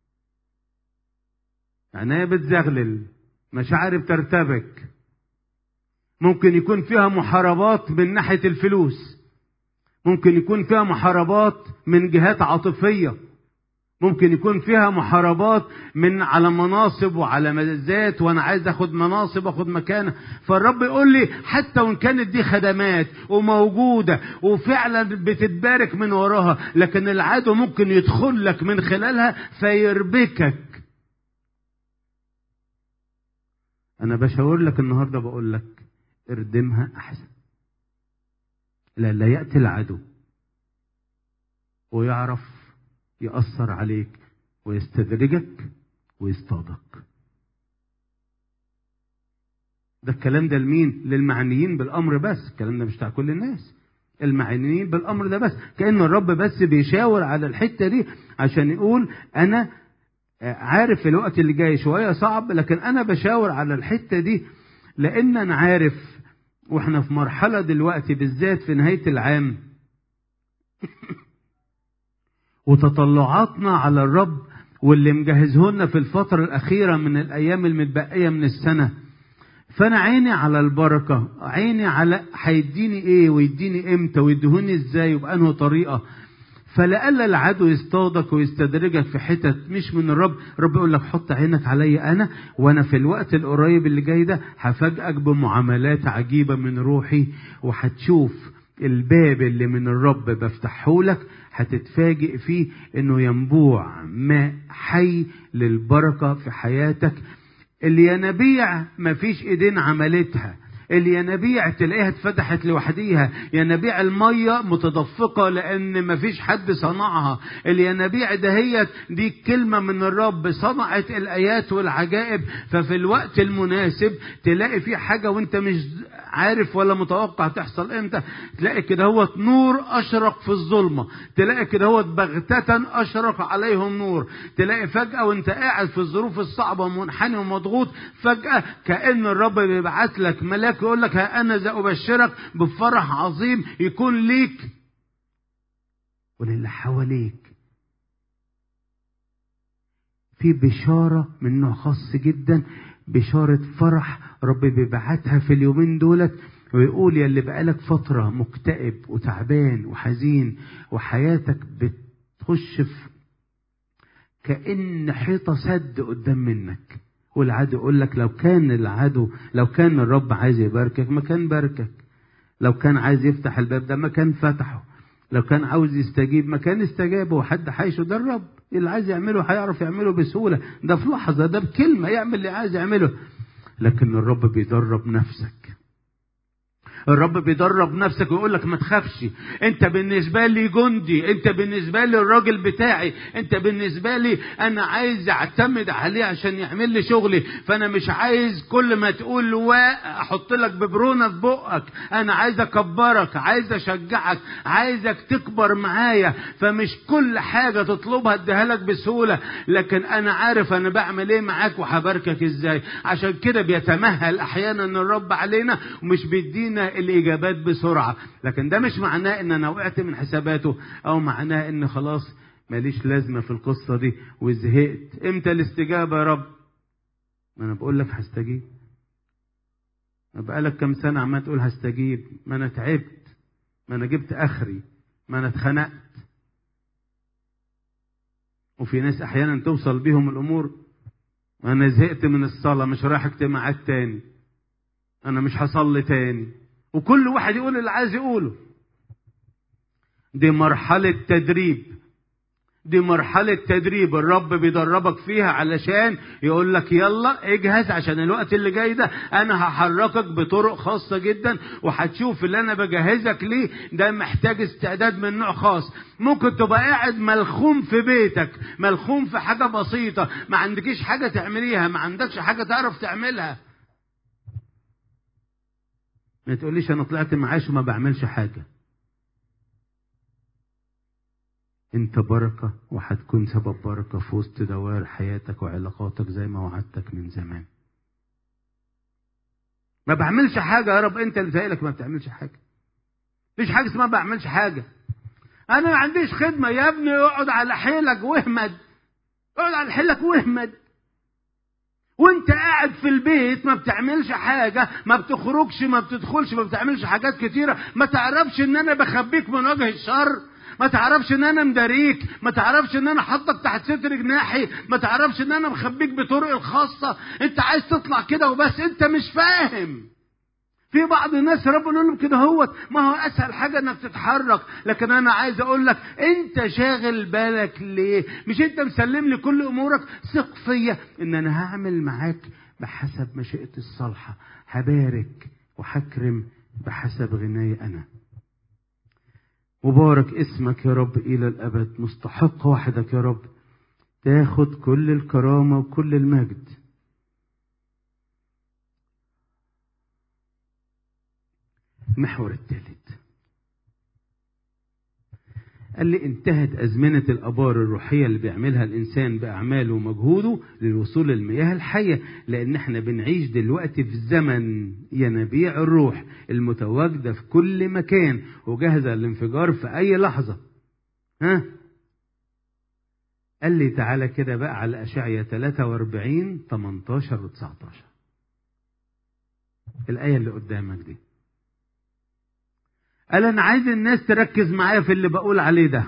عينيا بتزغلل مشاعري بترتبك ممكن يكون فيها محاربات من ناحية الفلوس ممكن يكون فيها محاربات من جهات عاطفية ممكن يكون فيها محاربات من على مناصب وعلى مزات وانا عايز اخد مناصب اخد مكانه فالرب يقول لي حتى وان كانت دي خدمات وموجوده وفعلا بتتبارك من وراها لكن العدو ممكن يدخل لك من خلالها فيربكك انا بشاور لك النهارده بقول لك اردمها احسن لا لا ياتي العدو ويعرف يأثر عليك ويستدرجك ويصطادك ده الكلام ده لمين للمعنيين بالامر بس الكلام ده مش بتاع كل الناس المعنيين بالامر ده بس كان الرب بس بيشاور على الحته دي عشان يقول انا عارف الوقت اللي جاي شويه صعب لكن انا بشاور على الحته دي لان انا عارف واحنا في مرحله دلوقتي بالذات في نهايه العام وتطلعاتنا على الرب واللي مجهزهن في الفترة الأخيرة من الأيام المتبقية من السنة فأنا عيني على البركة عيني على هيديني إيه ويديني إمتى ويدهوني إزاي وبأنه طريقة فلألا العدو يصطادك ويستدرجك في حتت مش من الرب الرب يقول لك حط عينك عليا أنا وأنا في الوقت القريب اللي جاي ده هفاجئك بمعاملات عجيبة من روحي وهتشوف الباب اللي من الرب بفتحه لك هتتفاجئ فيه انه ينبوع ماء حي للبركه في حياتك الينابيع مفيش ايدين عملتها الينابيع تلاقيها اتفتحت لوحديها ينابيع المية متدفقة لأن مفيش حد صنعها الينابيع دهيت دي كلمة من الرب صنعت الآيات والعجائب ففي الوقت المناسب تلاقي في حاجة وانت مش عارف ولا متوقع تحصل امتى تلاقي كده هو نور أشرق في الظلمة تلاقي كده هو بغتة أشرق عليهم نور تلاقي فجأة وانت قاعد في الظروف الصعبة منحني ومضغوط فجأة كأن الرب بيبعت لك ملاك يقول لك ها أنا ذا أبشرك بفرح عظيم يكون ليك وللي حواليك في بشارة من نوع خاص جدا بشارة فرح رب بيبعتها في اليومين دولت ويقول يا اللي بقالك فترة مكتئب وتعبان وحزين وحياتك بتخش في كأن حيطة سد قدام منك والعدو يقول لك لو كان العدو لو كان الرب عايز يباركك ما كان باركك لو كان عايز يفتح الباب ده ما كان فتحه لو كان عاوز يستجيب ما كان استجاب وحد حيشه ده الرب اللي عايز يعمله هيعرف يعمله بسهوله ده في لحظه ده بكلمه يعمل اللي عايز يعمله لكن الرب بيدرب نفسك الرب بيدرب نفسك ويقول لك ما تخافش انت بالنسبه لي جندي انت بالنسبه لي الراجل بتاعي انت بالنسبه لي انا عايز اعتمد عليه عشان يعمل لي شغلي فانا مش عايز كل ما تقول و احط لك ببرونه في بقك انا عايز اكبرك عايز اشجعك عايزك تكبر معايا فمش كل حاجه تطلبها اديها لك بسهوله لكن انا عارف انا بعمل ايه معاك وهباركك ازاي عشان كده بيتمهل احيانا الرب علينا ومش بيدينا الاجابات بسرعه لكن ده مش معناه ان انا وقعت من حساباته او معناه ان خلاص ماليش لازمه في القصه دي وزهقت امتى الاستجابه يا رب ما انا بقول لك هستجيب ما بقالك كام سنه عمال تقول هستجيب ما انا تعبت ما انا جبت اخري ما انا اتخنقت وفي ناس احيانا توصل بيهم الامور انا زهقت من الصلاه مش رايح اجتماعات تاني انا مش هصلي تاني وكل واحد يقول اللي عايز يقوله دي مرحلة تدريب دي مرحلة تدريب الرب بيدربك فيها علشان يقول لك يلا اجهز عشان الوقت اللي جاي ده انا هحركك بطرق خاصة جدا وهتشوف اللي انا بجهزك ليه ده محتاج استعداد من نوع خاص ممكن تبقى قاعد ملخوم في بيتك ملخوم في حاجة بسيطة ما عندكيش حاجة تعمليها ما عندكش حاجة تعرف تعملها ما تقوليش انا طلعت معاش وما بعملش حاجه انت بركه وهتكون سبب بركه في وسط دوائر حياتك وعلاقاتك زي ما وعدتك من زمان ما بعملش حاجه يا رب انت اللي سائلك ما بتعملش حاجه مفيش حاجه اسمها ما بعملش حاجه انا ما عنديش خدمه يا ابني اقعد على حيلك واهمد اقعد على حيلك واهمد وانت قاعد في البيت ما بتعملش حاجة ما بتخرجش ما بتدخلش ما بتعملش حاجات كتيرة ما تعرفش ان انا بخبيك من وجه الشر ما تعرفش ان انا مداريك ما تعرفش ان انا حاطك تحت ستر جناحي ما تعرفش ان انا مخبيك بطرق الخاصة انت عايز تطلع كده وبس انت مش فاهم في بعض الناس رب يقول لهم كده هوت ما هو اسهل حاجه انك تتحرك لكن انا عايز اقول لك انت شاغل بالك ليه مش انت مسلم لي كل امورك ثق فيا ان انا هعمل معاك بحسب مشيئتي الصالحه هبارك وهكرم بحسب غناي انا مبارك اسمك يا رب الى الابد مستحق وحدك يا رب تاخد كل الكرامه وكل المجد المحور الثالث قال لي انتهت أزمنة الأبار الروحية اللي بيعملها الإنسان بأعماله ومجهوده للوصول للمياه الحية لأن احنا بنعيش دلوقتي في زمن ينابيع الروح المتواجدة في كل مكان وجاهزة للانفجار في أي لحظة ها قال لي تعالى كده بقى على أشعية 43 18 و 19 الآية اللي قدامك دي قال انا عايز الناس تركز معايا في اللي بقول عليه ده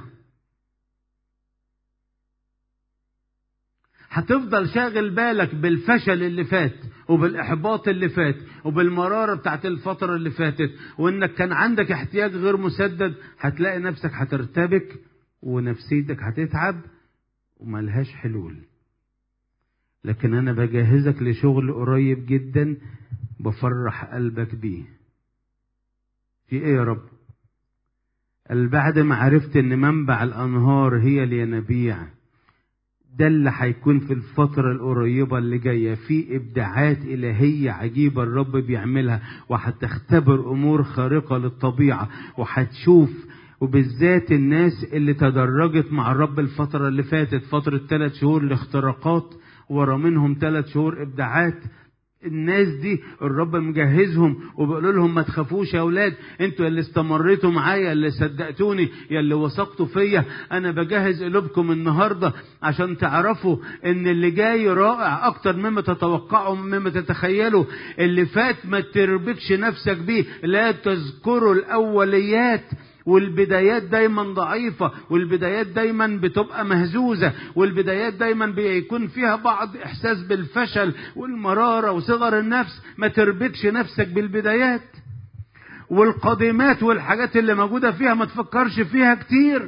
هتفضل شاغل بالك بالفشل اللي فات وبالاحباط اللي فات وبالمراره بتاعت الفتره اللي فاتت وانك كان عندك احتياج غير مسدد هتلاقي نفسك هترتبك ونفسيتك هتتعب وملهاش حلول لكن انا بجهزك لشغل قريب جدا بفرح قلبك بيه في ايه يا رب قال بعد ما عرفت ان منبع الانهار هي الينابيع ده اللي هيكون في الفترة القريبة اللي جاية في إبداعات إلهية عجيبة الرب بيعملها وهتختبر أمور خارقة للطبيعة وهتشوف وبالذات الناس اللي تدرجت مع الرب الفترة اللي فاتت فترة ثلاث شهور لاختراقات ورا منهم ثلاث شهور إبداعات الناس دي الرب مجهزهم وبيقول لهم ما تخافوش يا اولاد انتوا اللي استمريتوا معايا اللي صدقتوني يا اللي وثقتوا فيا انا بجهز قلوبكم النهارده عشان تعرفوا ان اللي جاي رائع اكتر مما تتوقعوا مما تتخيلوا اللي فات ما تربكش نفسك بيه لا تذكروا الاوليات والبدايات دايما ضعيفة والبدايات دايما بتبقى مهزوزة والبدايات دايما بيكون فيها بعض إحساس بالفشل والمرارة وصغر النفس ما تربكش نفسك بالبدايات والقادمات والحاجات اللي موجودة فيها ما تفكرش فيها كتير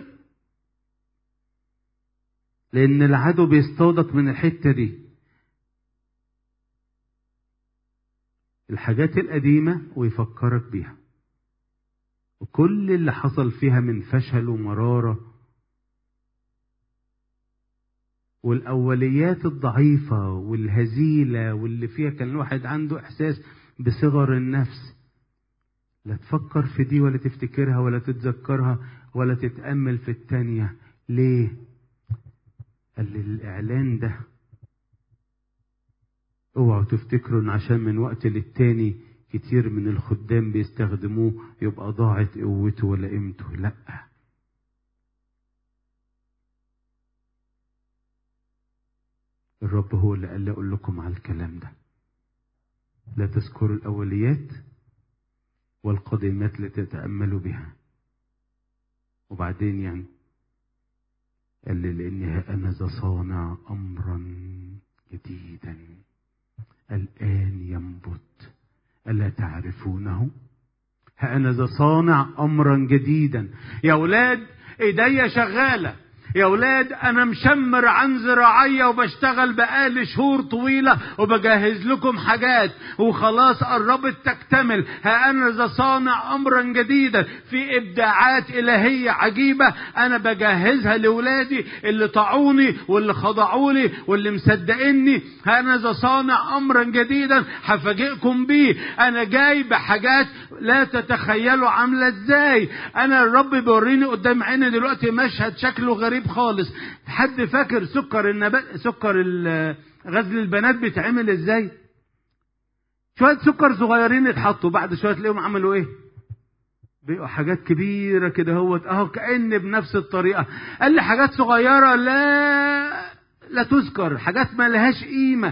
لأن العدو بيصطادك من الحتة دي الحاجات القديمة ويفكرك بيها وكل اللي حصل فيها من فشل ومرارة والأوليات الضعيفة والهزيلة واللي فيها كان الواحد عنده إحساس بصغر النفس لا تفكر في دي ولا تفتكرها ولا تتذكرها ولا تتأمل في التانية ليه؟ قال لي الإعلان ده اوعوا تفتكروا ان عشان من وقت للتاني كتير من الخدام بيستخدموه يبقى ضاعت قوته ولا قيمته لا الرب هو اللي قال لي اقول لكم على الكلام ده لا تذكروا الاوليات والقديمات لتتاملوا بها وبعدين يعني قال لي لاني انا ذا صانع امرا جديدا الان ينبت ألا تعرفونه ها أنا ذا صانع أمرا جديدا يا أولاد إيديا شغالة يا أولاد أنا مشمر عن زراعية وبشتغل بقالي شهور طويلة وبجهز لكم حاجات وخلاص قربت تكتمل ها أنا ذا صانع أمرا جديدا في إبداعات إلهية عجيبة أنا بجهزها لأولادي اللي طاعوني واللي خضعوا لي واللي مصدقني ها أنا ذا صانع أمرا جديدا هفاجئكم بيه أنا جاي بحاجات لا تتخيلوا عاملة إزاي أنا الرب بيوريني قدام عيني دلوقتي مشهد شكله غريب خالص حد فاكر سكر النبات سكر غزل البنات بيتعمل ازاي شويه سكر صغيرين اتحطوا بعد شويه تلاقيهم عملوا ايه بقوا حاجات كبيرة كده هو اهو كأن بنفس الطريقة قال لي حاجات صغيرة لا لا تذكر حاجات ما لهاش قيمة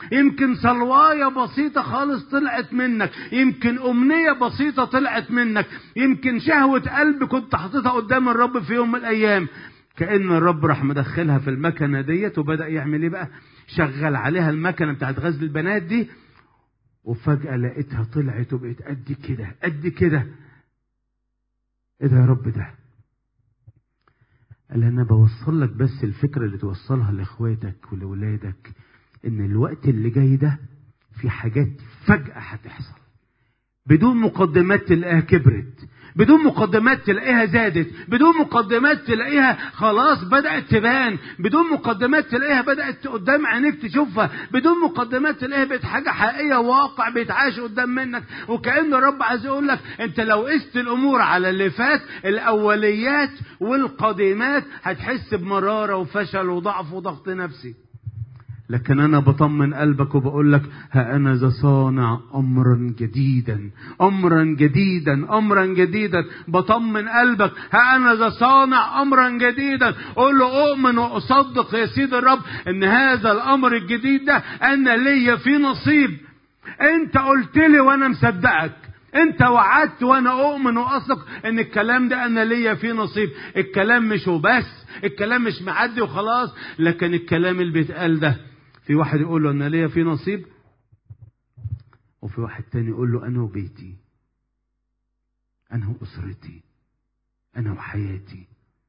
يمكن صلواية بسيطة خالص طلعت منك يمكن أمنية بسيطة طلعت منك يمكن شهوة قلب كنت حاططها قدام الرب في يوم من الأيام كأن الرب راح مدخلها في المكنة ديت وبدأ يعمل ايه بقى شغل عليها المكنة بتاعت غزل البنات دي وفجأة لقيتها طلعت وبقت قد كده قد كده ايه ده يا رب ده قال انا بوصل لك بس الفكرة اللي توصلها لاخواتك ولولادك ان الوقت اللي جاي ده في حاجات فجأة هتحصل بدون مقدمات تلاقيها كبرت بدون مقدمات تلاقيها زادت بدون مقدمات تلاقيها خلاص بدأت تبان بدون مقدمات تلاقيها بدأت قدام عينيك تشوفها بدون مقدمات تلاقيها بقت حاجة حقيقية واقع بيتعاش قدام منك وكأن الرب عايز يقول لك انت لو قست الامور على اللي فات الاوليات والقديمات هتحس بمرارة وفشل وضعف وضغط نفسي لكن انا بطمن قلبك وبقول لك ها انا ذا صانع امرا جديدا امرا جديدا امرا جديدا بطمن قلبك ها انا ذا صانع امرا جديدا قول له اؤمن واصدق يا سيد الرب ان هذا الامر الجديد ده انا ليا فيه نصيب انت قلت لي وانا مصدقك انت وعدت وانا اؤمن واثق ان الكلام ده انا ليا فيه نصيب الكلام مش وبس الكلام مش معدي وخلاص لكن الكلام اللي بيتقال ده في واحد يقول له انا ليا فيه نصيب وفي واحد تاني يقول له انا وبيتي انا واسرتي انا وحياتي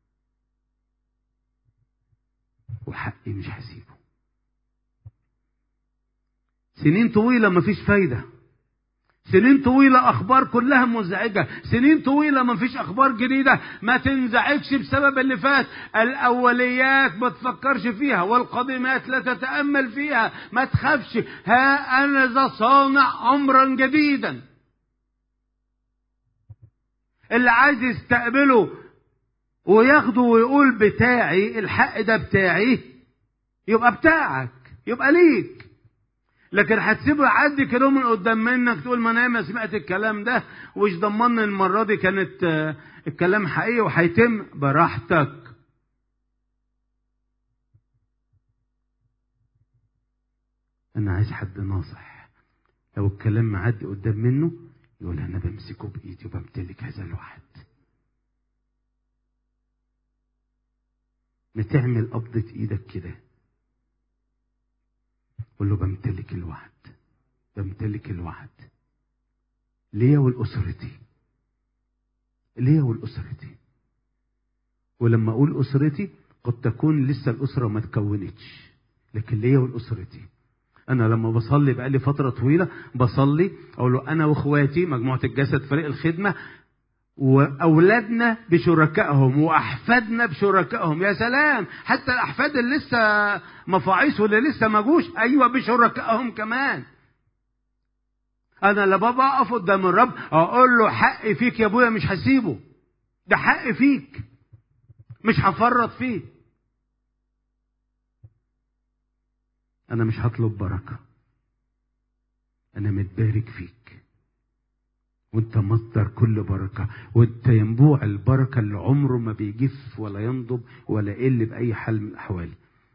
وحقي مش هسيبه سنين طويله مفيش فايده سنين طويلة أخبار كلها مزعجة سنين طويلة ما فيش أخبار جديدة ما تنزعجش بسبب اللي فات الأوليات ما تفكرش فيها والقديمات لا تتأمل فيها ما تخافش ها أنا ذا صانع أمرا جديدا اللي عايز يستقبله وياخده ويقول بتاعي الحق ده بتاعي يبقى بتاعك يبقى ليك لكن هتسيبه يعدي كده من قدام منك تقول ما انا ما سمعت الكلام ده وش ضمني المره دي كانت الكلام حقيقي وهيتم براحتك انا عايز حد ناصح لو الكلام معدي قدام منه يقول انا بمسكه بايدي وبمتلك هذا الوعد ما تعمل قبضة ايدك كده قول له بمتلك الوعد بمتلك الوعد ليا ولأسرتي ليا ولأسرتي ولما أقول أسرتي قد تكون لسه الأسرة ما تكونتش لكن ليا ولأسرتي أنا لما بصلي بقالي فترة طويلة بصلي أقول له أنا وإخواتي مجموعة الجسد فريق الخدمة واولادنا بشركائهم واحفادنا بشركائهم يا سلام حتى الاحفاد اللي لسه مفاعيس واللي لسه ما جوش ايوه بشركائهم كمان انا لما بقف قدام الرب اقول له حقي فيك يا ابويا مش هسيبه ده حقي فيك مش هفرط فيه انا مش هطلب بركه انا متبارك فيك وانت مصدر كل بركه وانت ينبوع البركه اللي عمره ما بيجف ولا ينضب ولا يقل باي حال من الاحوال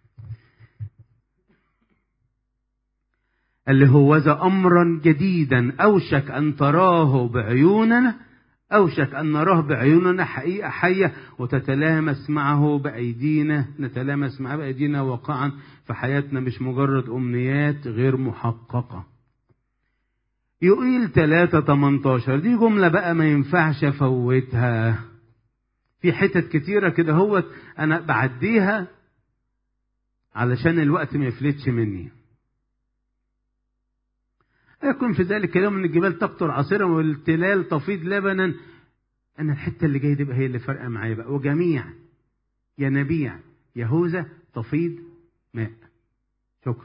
اللي هو ذا امرا جديدا اوشك ان تراه بعيوننا اوشك ان نراه بعيوننا حقيقه حيه وتتلامس معه بايدينا نتلامس معه بايدينا واقعا في حياتنا مش مجرد امنيات غير محققه يقيل 3 18 دي جملة بقى ما ينفعش افوتها في حتت كتيرة كده هوت انا بعديها علشان الوقت ما يفلتش مني يكون في ذلك اليوم ان الجبال تقطر عصيرا والتلال تفيض لبنا انا الحته اللي جايه دي بقى هي اللي فارقه معايا بقى وجميع ينابيع يهوذا تفيض ماء شكرا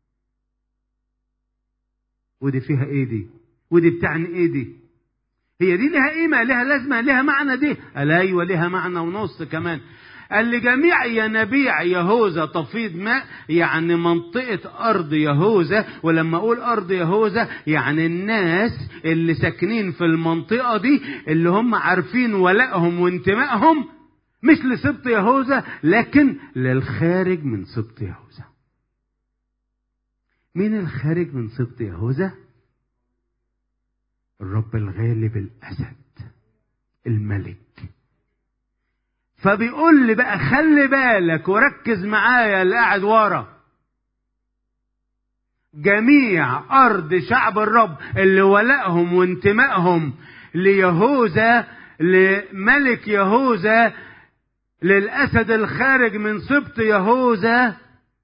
ودي فيها ايه دي ودي بتعني ايه دي هي دي لها قيمة لها لازمة لها معنى دي قال ايوه لها معنى ونص كمان قال لجميع ينابيع يهوذا تفيض ماء يعني منطقة أرض يهوذا ولما أقول أرض يهوذا يعني الناس اللي ساكنين في المنطقة دي اللي هم عارفين ولائهم وانتمائهم مش لسبط يهوذا لكن للخارج من سبط يهوذا مين الخارج من سبط يهوذا الرب الغالب الاسد الملك فبيقول لي بقى خلي بالك وركز معايا اللي قاعد ورا جميع ارض شعب الرب اللي ولائهم وانتمائهم ليهوذا لملك يهوذا للاسد الخارج من سبط يهوذا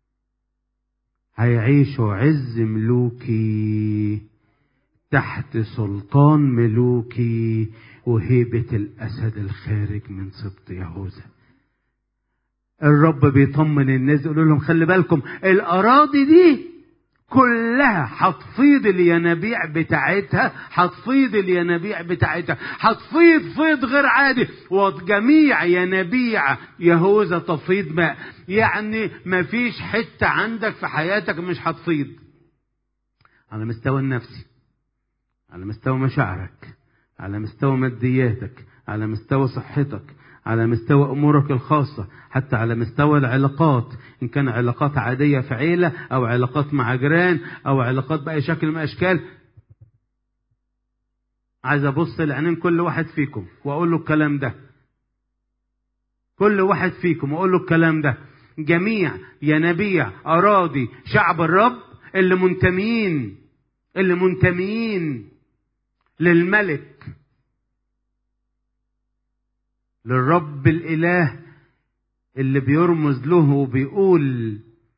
هيعيشوا عز ملوكي تحت سلطان ملوكي وهيبة الأسد الخارج من سبط يهوذا الرب بيطمن الناس يقول لهم خلي بالكم الأراضي دي كلها هتفيض الينابيع بتاعتها هتفيض الينابيع بتاعتها هتفيض فيض غير عادي وجميع ينابيع يهوذا تفيض ماء يعني مفيش حتة عندك في حياتك مش هتفيض على مستوى النفسي على مستوى مشاعرك على مستوى مادياتك على مستوى صحتك على مستوى امورك الخاصه حتى على مستوى العلاقات ان كان علاقات عاديه في عيله او علاقات مع جيران او علاقات باي شكل من الاشكال عايز ابص لعينين كل واحد فيكم واقول له الكلام ده كل واحد فيكم واقول له الكلام ده جميع ينابيع اراضي شعب الرب اللي منتميين اللي منتميين للملك للرب الاله اللي بيرمز له وبيقول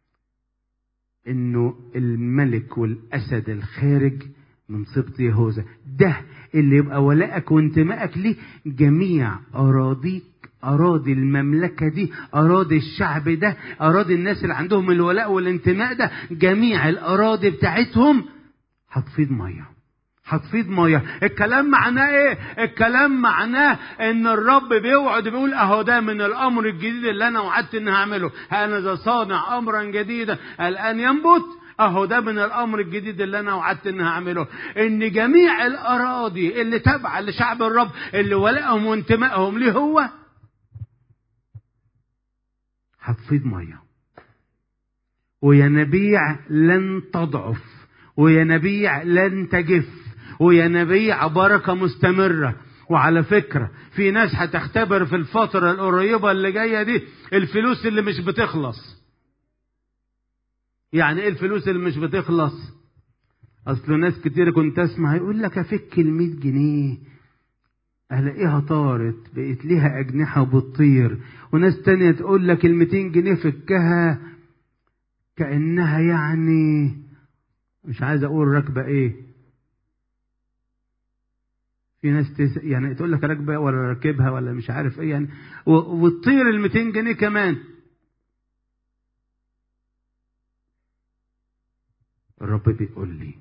انه الملك والاسد الخارج من سبط يهوذا ده اللي يبقى ولائك وانتمائك ليه جميع اراضيك اراضي المملكه دي اراضي الشعب ده اراضي الناس اللي عندهم الولاء والانتماء ده جميع الاراضي بتاعتهم هتفيض ميه هتفيض ميه الكلام معناه ايه الكلام معناه ان الرب بيوعد بيقول اهو ده من الامر الجديد اللي انا وعدت اني هعمله انا ذا صانع امرا جديدا الان ينبت اهو ده من الامر الجديد اللي انا وعدت اني هعمله ان جميع الاراضي اللي تابعه لشعب الرب اللي ولائهم وانتمائهم ليه هو هتفيض ميه وينابيع لن تضعف وينابيع لن تجف وينابيع بركه مستمره وعلى فكره في ناس هتختبر في الفتره القريبه اللي جايه دي الفلوس اللي مش بتخلص يعني ايه الفلوس اللي مش بتخلص اصل ناس كتير كنت اسمع يقول لك افك ال 100 جنيه الاقيها طارت بقت ليها اجنحه وبتطير وناس تانية تقول لك ال 200 جنيه فكها كانها يعني مش عايز اقول راكبه ايه في ناس تس... يعني تقول لك راكبه ولا راكبها ولا مش عارف ايه يعني و... وتطير ال 200 جنيه كمان الرب بيقول لي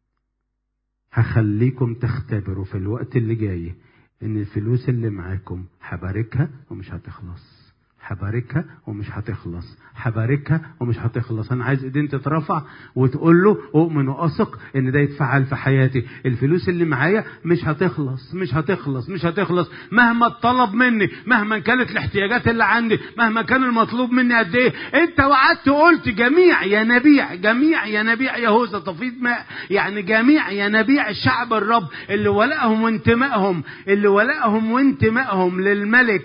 هخليكم تختبروا في الوقت اللي جاي ان الفلوس اللي معاكم هباركها ومش هتخلص هباركها ومش هتخلص هباركها ومش هتخلص انا عايز ايدين تترفع وتقول له اؤمن واثق ان ده يتفعل في حياتي الفلوس اللي معايا مش هتخلص مش هتخلص مش هتخلص مهما اتطلب مني مهما كانت الاحتياجات اللي عندي مهما كان المطلوب مني قد ايه انت وعدت وقلت جميع ينابيع جميع ينابيع يهوذا تفيض ماء يعني جميع ينابيع شعب الرب اللي ولائهم وانتمائهم اللي ولائهم وانتمائهم للملك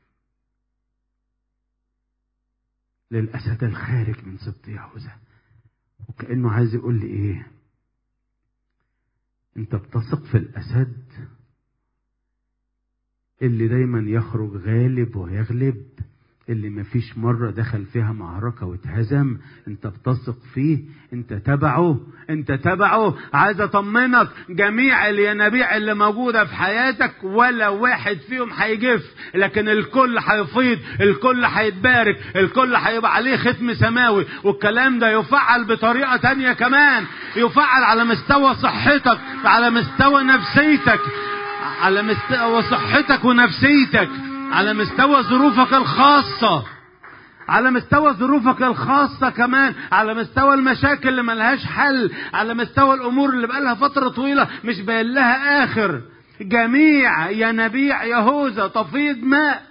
للأسد الخارج من سبط يهوذا وكأنه عايز يقول لي إيه أنت بتثق في الأسد اللي دايما يخرج غالب ويغلب اللي مفيش مرة دخل فيها معركة واتهزم انت بتثق فيه انت تبعه انت تبعه عايز اطمنك جميع الينابيع اللي موجودة في حياتك ولا واحد فيهم هيجف لكن الكل هيفيض الكل هيتبارك الكل هيبقى عليه ختم سماوي والكلام ده يفعل بطريقة تانية كمان يفعل على مستوى صحتك على مستوى نفسيتك على مستوى صحتك ونفسيتك على مستوى ظروفك الخاصة على مستوى ظروفك الخاصة كمان على مستوى المشاكل اللي ملهاش حل على مستوى الأمور اللي بقالها فترة طويلة مش باين لها آخر جميع ينابيع يهوذا تفيض ماء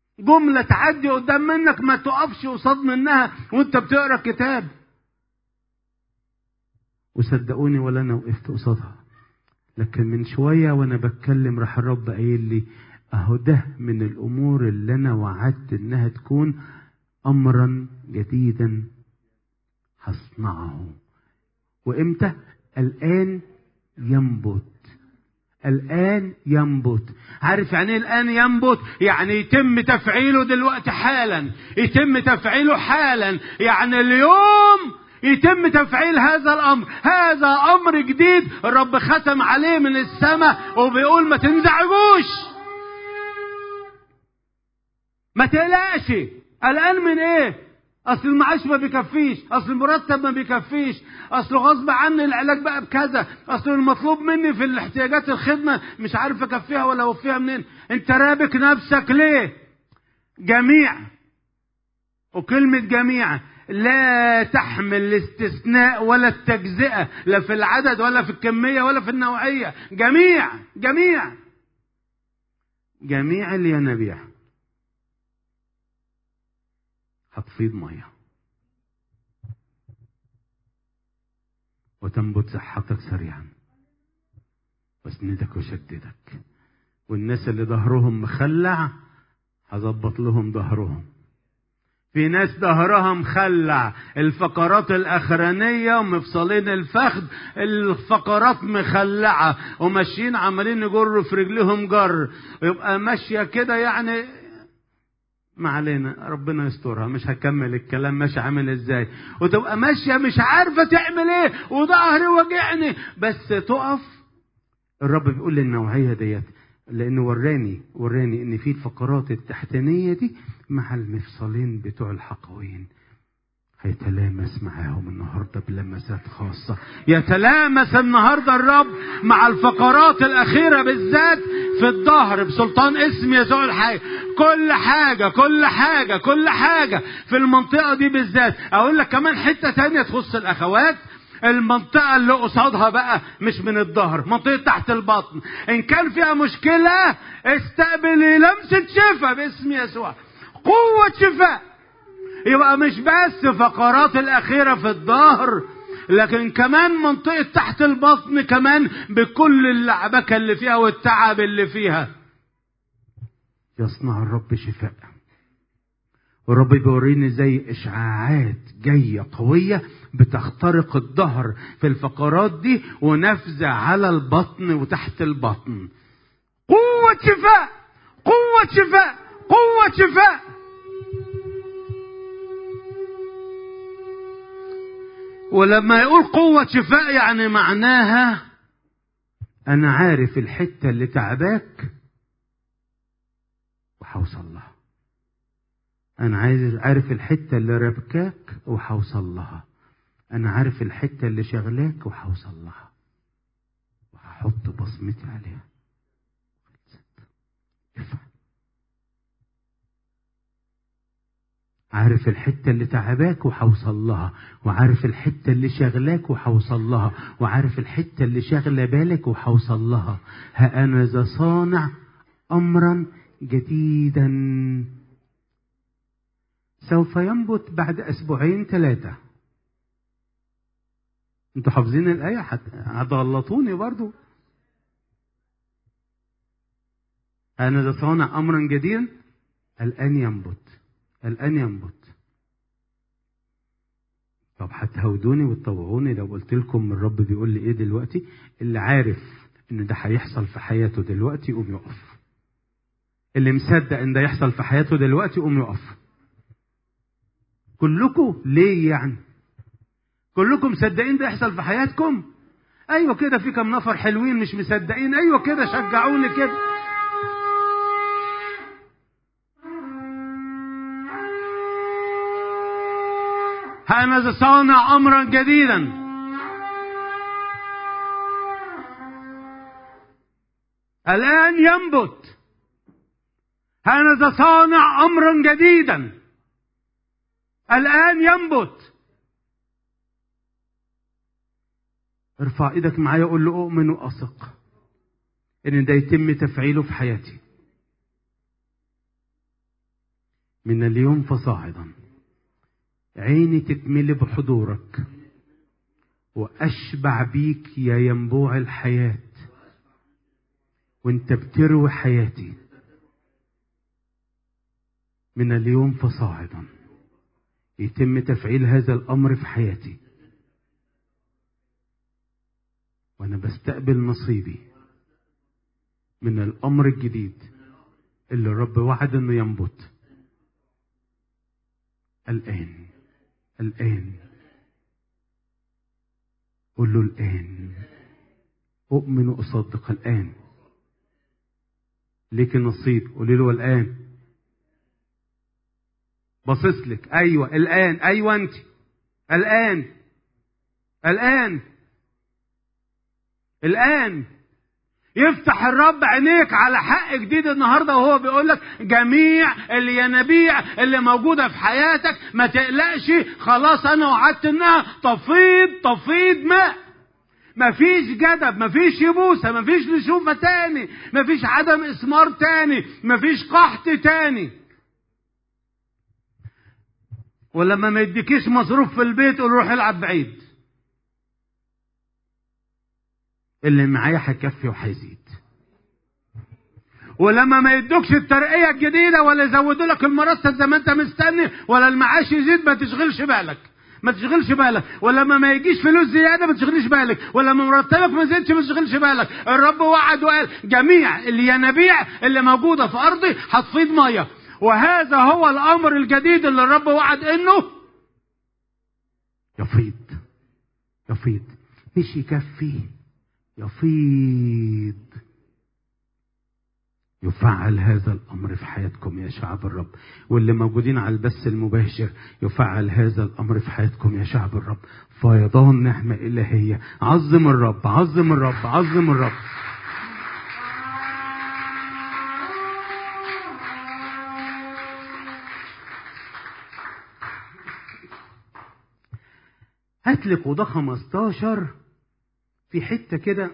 جملة تعدي قدام منك ما تقفش قصاد منها وانت بتقرا كتاب وصدقوني ولا انا وقفت قصادها لكن من شويه وانا بتكلم راح الرب قايل لي اهو ده من الامور اللي انا وعدت انها تكون امرا جديدا هصنعه وامتى الان ينبت الآن ينبت عارف يعني ايه الآن ينبت يعني يتم تفعيله دلوقتي حالا يتم تفعيله حالا يعني اليوم يتم تفعيل هذا الأمر هذا أمر جديد الرب ختم عليه من السماء وبيقول ما تنزعجوش ما تقلقش الآن من ايه اصل المعاش ما بيكفيش اصل المرتب ما بيكفيش اصل غصب عني العلاج بقى بكذا اصل المطلوب مني في الاحتياجات الخدمه مش عارف اكفيها ولا اوفيها منين انت رابك نفسك ليه جميع وكلمه جميع لا تحمل الاستثناء ولا التجزئه لا في العدد ولا في الكميه ولا في النوعيه جميع جميع جميع الينابيع هتفيض ميه وتنبت صحتك سريعا واسندك وشددك والناس اللي ظهرهم مخلع هظبط لهم ظهرهم في ناس ظهرها مخلع الفقرات الاخرانيه ومفصلين الفخذ الفقرات مخلعه وماشيين عمالين يجروا في رجلهم جر ويبقى ماشيه كده يعني ما علينا ربنا يسترها مش هكمل الكلام ماشي عامل ازاي وتبقى ماشيه مش عارفه تعمل ايه وظهري وجعني بس تقف الرب بيقول لي النوعيه ديت لانه وراني وراني ان في الفقرات التحتانيه دي مع المفصلين بتوع الحقوين هيتلامس معاهم النهارده بلمسات خاصه يتلامس النهارده الرب مع الفقرات الاخيره بالذات في الظهر بسلطان اسم يسوع الحي كل حاجه كل حاجه كل حاجه في المنطقه دي بالذات اقول لك كمان حته تانية تخص الاخوات المنطقة اللي قصادها بقى مش من الظهر منطقة تحت البطن إن كان فيها مشكلة استقبلي لمسة شفاء باسم يسوع قوة شفاء يبقى مش بس فقرات الأخيرة في الظهر لكن كمان منطقة تحت البطن كمان بكل اللعبكة اللي فيها والتعب اللي فيها يصنع الرب شفاء والرب بيوريني زي اشعاعات جايه قويه بتخترق الظهر في الفقرات دي ونفذه على البطن وتحت البطن قوه شفاء قوه شفاء قوه شفاء ولما يقول قوة شفاء يعني معناها أنا عارف الحتة اللي تعباك وهوصل لها أنا عايز عارف الحتة اللي ربكاك وهوصل لها أنا عارف الحتة اللي شغلاك وهوصل لها وهحط بصمتي عليها افهم عارف الحتة اللي تعباك وهوصل لها وعارف الحتة اللي شغلاك وهوصل لها وعارف الحتة اللي شغلة بالك وهوصل لها ها أنا ذا صانع أمرا جديدا سوف ينبت بعد أسبوعين ثلاثة انتوا حافظين الآية هتغلطوني برضو أنا ذا صانع أمرا جديدا الآن ينبت الآن ينبت طب هتهودوني وتطوعوني لو قلت لكم الرب بيقول لي ايه دلوقتي اللي عارف ان ده هيحصل في حياته دلوقتي يقوم يقف اللي مصدق ان ده يحصل في حياته دلوقتي يقوم يقف كلكم ليه يعني كلكم مصدقين ده يحصل في حياتكم ايوه كده في كم نفر حلوين مش مصدقين ايوه كده شجعوني كده هانذا صانع امرا جديدا الان ينبت هانذا صانع امرا جديدا الان ينبت ارفع ايدك معايا قول له اؤمن واثق ان ده يتم تفعيله في حياتي من اليوم فصاعدا عيني تتملي بحضورك واشبع بيك يا ينبوع الحياه وانت بتروي حياتي من اليوم فصاعدا يتم تفعيل هذا الامر في حياتي وانا بستقبل نصيبي من الامر الجديد اللي الرب وعد انه ينبت الان الان قل له الان اؤمن واصدق الان ليك النصيب قولي له الان باصص لك ايوه الان ايوه انت الان الان الان يفتح الرب عينيك على حق جديد النهارده وهو بيقول لك جميع الينابيع اللي موجوده في حياتك ما تقلقش خلاص انا وعدت انها تفيض تفيض ماء مفيش جدب مفيش يبوسه مفيش نشوفه تاني مفيش عدم اسمار تاني مفيش قحط تاني ولما ما يديكيش مصروف في البيت قول روح العب بعيد اللي معايا هيكفي وهيزيد ولما ما يدوكش الترقيه الجديده ولا يزودوا لك المرتب زي ما انت مستني ولا المعاش يزيد ما تشغلش بالك ما تشغلش بالك ولما ما يجيش فلوس زياده ما تشغلش بالك ولما مرتبك ما زادش ما تشغلش بالك الرب وعد وقال جميع الينابيع اللي موجوده في ارضي هتفيض ميه وهذا هو الامر الجديد اللي الرب وعد انه يفيض يفيض مش يكفي يفيض يفعل هذا الامر في حياتكم يا شعب الرب واللي موجودين على البث المباشر يفعل هذا الامر في حياتكم يا شعب الرب فيضان نعمه الهيه عظم الرب عظم الرب عظم الرب هات لك وده 15 في حته كده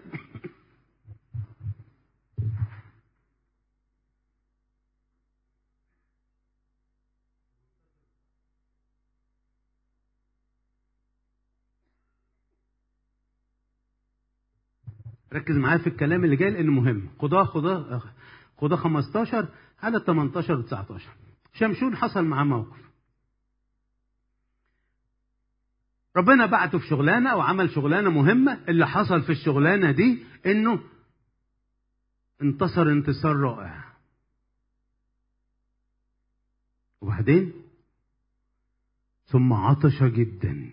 ركز معايا في الكلام اللي جاي لانه مهم قضاء قضاء قضاء 15 على 18 و 19 شمشون حصل معاه موقف ربنا بعته في شغلانه او عمل شغلانه مهمه اللي حصل في الشغلانه دي انه انتصر انتصار رائع وبعدين ثم عطش جدا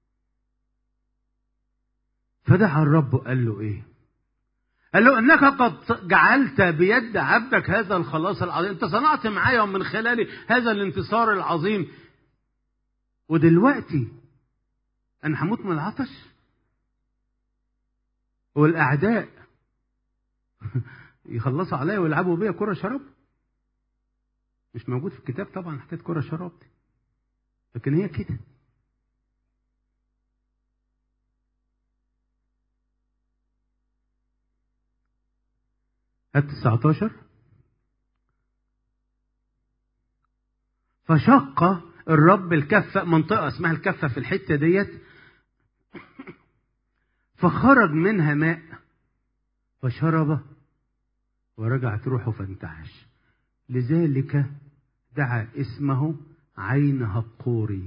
فدعا الرب وقال له ايه قال له انك قد جعلت بيد عبدك هذا الخلاص العظيم انت صنعت معايا ومن خلالي هذا الانتصار العظيم ودلوقتي انا هموت من العطش والاعداء يخلصوا عليا ويلعبوا بيا كره شراب مش موجود في الكتاب طبعا حكايه كره شراب دي لكن هي كده هات 19 فشق الرب الكفة منطقة اسمها الكفة في الحتة ديت فخرج منها ماء فشرب ورجعت روحه فانتعش لذلك دعا اسمه عين هقوري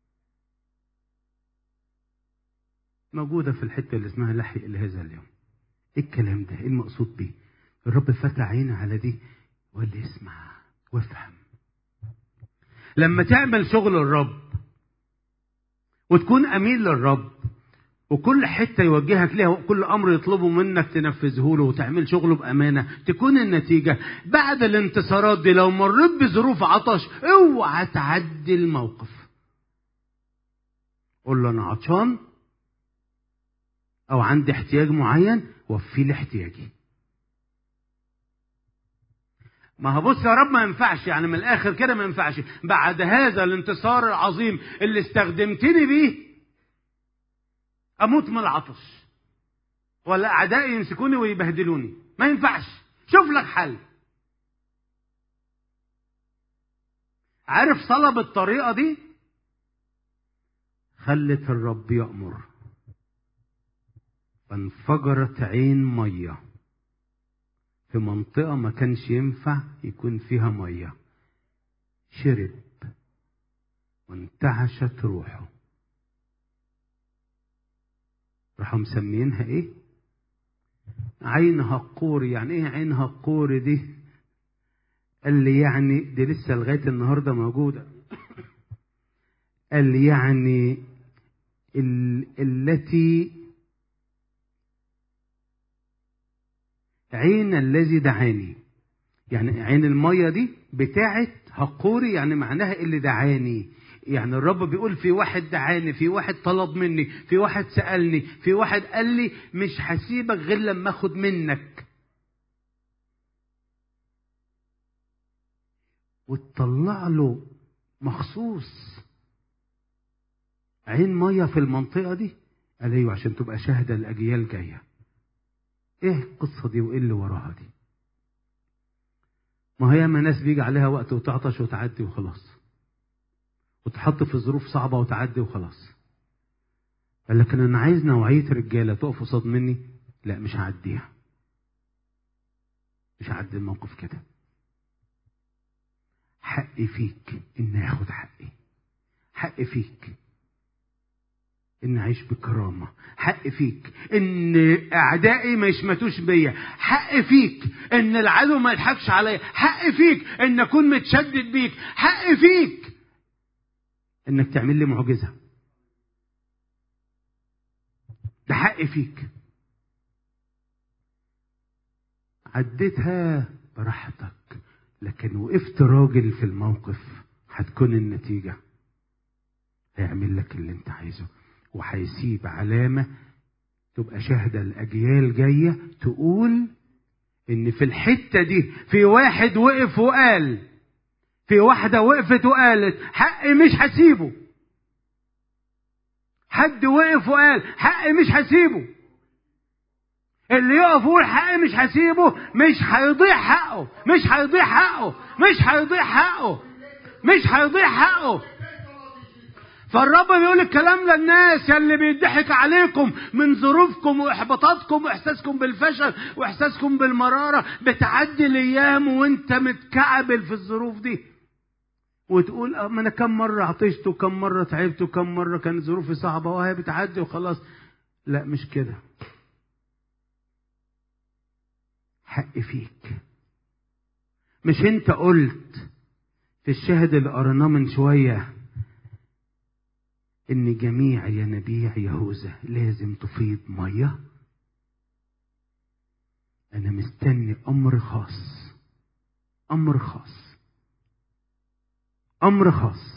موجودة في الحتة اللي اسمها لحي إلى هذا اليوم ايه الكلام ده ايه المقصود بيه الرب فتح عينه على دي وقال لي اسمع وافهم لما تعمل شغل الرب وتكون امين للرب وكل حتة يوجهك ليها وكل أمر يطلبه منك تنفذه له وتعمل شغله بأمانة تكون النتيجة بعد الانتصارات دي لو مريت بظروف عطش اوعى تعدي الموقف قول له أنا عطشان أو عندي احتياج معين وفي لي احتياجي ما هو بص يا رب ما ينفعش يعني من الاخر كده ما ينفعش بعد هذا الانتصار العظيم اللي استخدمتني بيه اموت من العطش ولا اعدائي يمسكوني ويبهدلوني ما ينفعش شوف لك حل عارف صلاه بالطريقه دي خلت الرب يامر فانفجرت عين ميه في منطقة ما كانش ينفع يكون فيها ميه شرب وانتعشت روحه راحوا مسمينها ايه عين هقور يعني ايه عين هقور دي قال لي يعني دي لسه لغايه النهارده موجوده قال لي يعني ال التي عين الذي دعاني يعني عين الميه دي بتاعت هقوري يعني معناها اللي دعاني يعني الرب بيقول في واحد دعاني في واحد طلب مني في واحد سألني في واحد قال لي مش هسيبك غير لما اخد منك وتطلع له مخصوص عين ميه في المنطقه دي قال ايوه عشان تبقى شاهده الاجيال جايه ايه القصه دي وايه اللي وراها دي ما هي ما ناس بيجي عليها وقت وتعطش وتعدي وخلاص وتحط في ظروف صعبه وتعدي وخلاص قال لكن انا عايز نوعيه رجاله تقف قصاد مني لا مش هعديها مش هعدي الموقف كده حقي فيك ان اخد حقي حق فيك ان اعيش بكرامه حق فيك ان اعدائي ما يشمتوش بيا حق فيك ان العدو ما يضحكش عليا حق فيك ان اكون متشدد بيك حق فيك انك تعمل لي معجزه ده حق فيك عديتها براحتك لكن وقفت راجل في الموقف هتكون النتيجة هيعمل لك اللي انت عايزه وهيسيب علامة تبقى شاهدة الأجيال جاية تقول إن في الحتة دي في واحد وقف وقال في واحدة وقفت وقالت حقي مش هسيبه حد وقف وقال حقي مش هسيبه اللي يقف يقول حقي مش هسيبه مش هيضيع حقه مش هيضيع حقه مش هيضيع حقه مش هيضيع حقه فالرب بيقول الكلام للناس يلي بيضحك عليكم من ظروفكم واحباطاتكم واحساسكم بالفشل واحساسكم بالمراره بتعدي الايام وانت متكعبل في الظروف دي وتقول ما انا كم مره عطشت وكم مره تعبت وكم مره كانت ظروفي صعبه وهي بتعدي وخلاص لا مش كده حق فيك مش انت قلت في الشاهد اللي قريناه من شويه ان جميع ينابيع يهوذا لازم تفيض ميه انا مستني امر خاص امر خاص امر خاص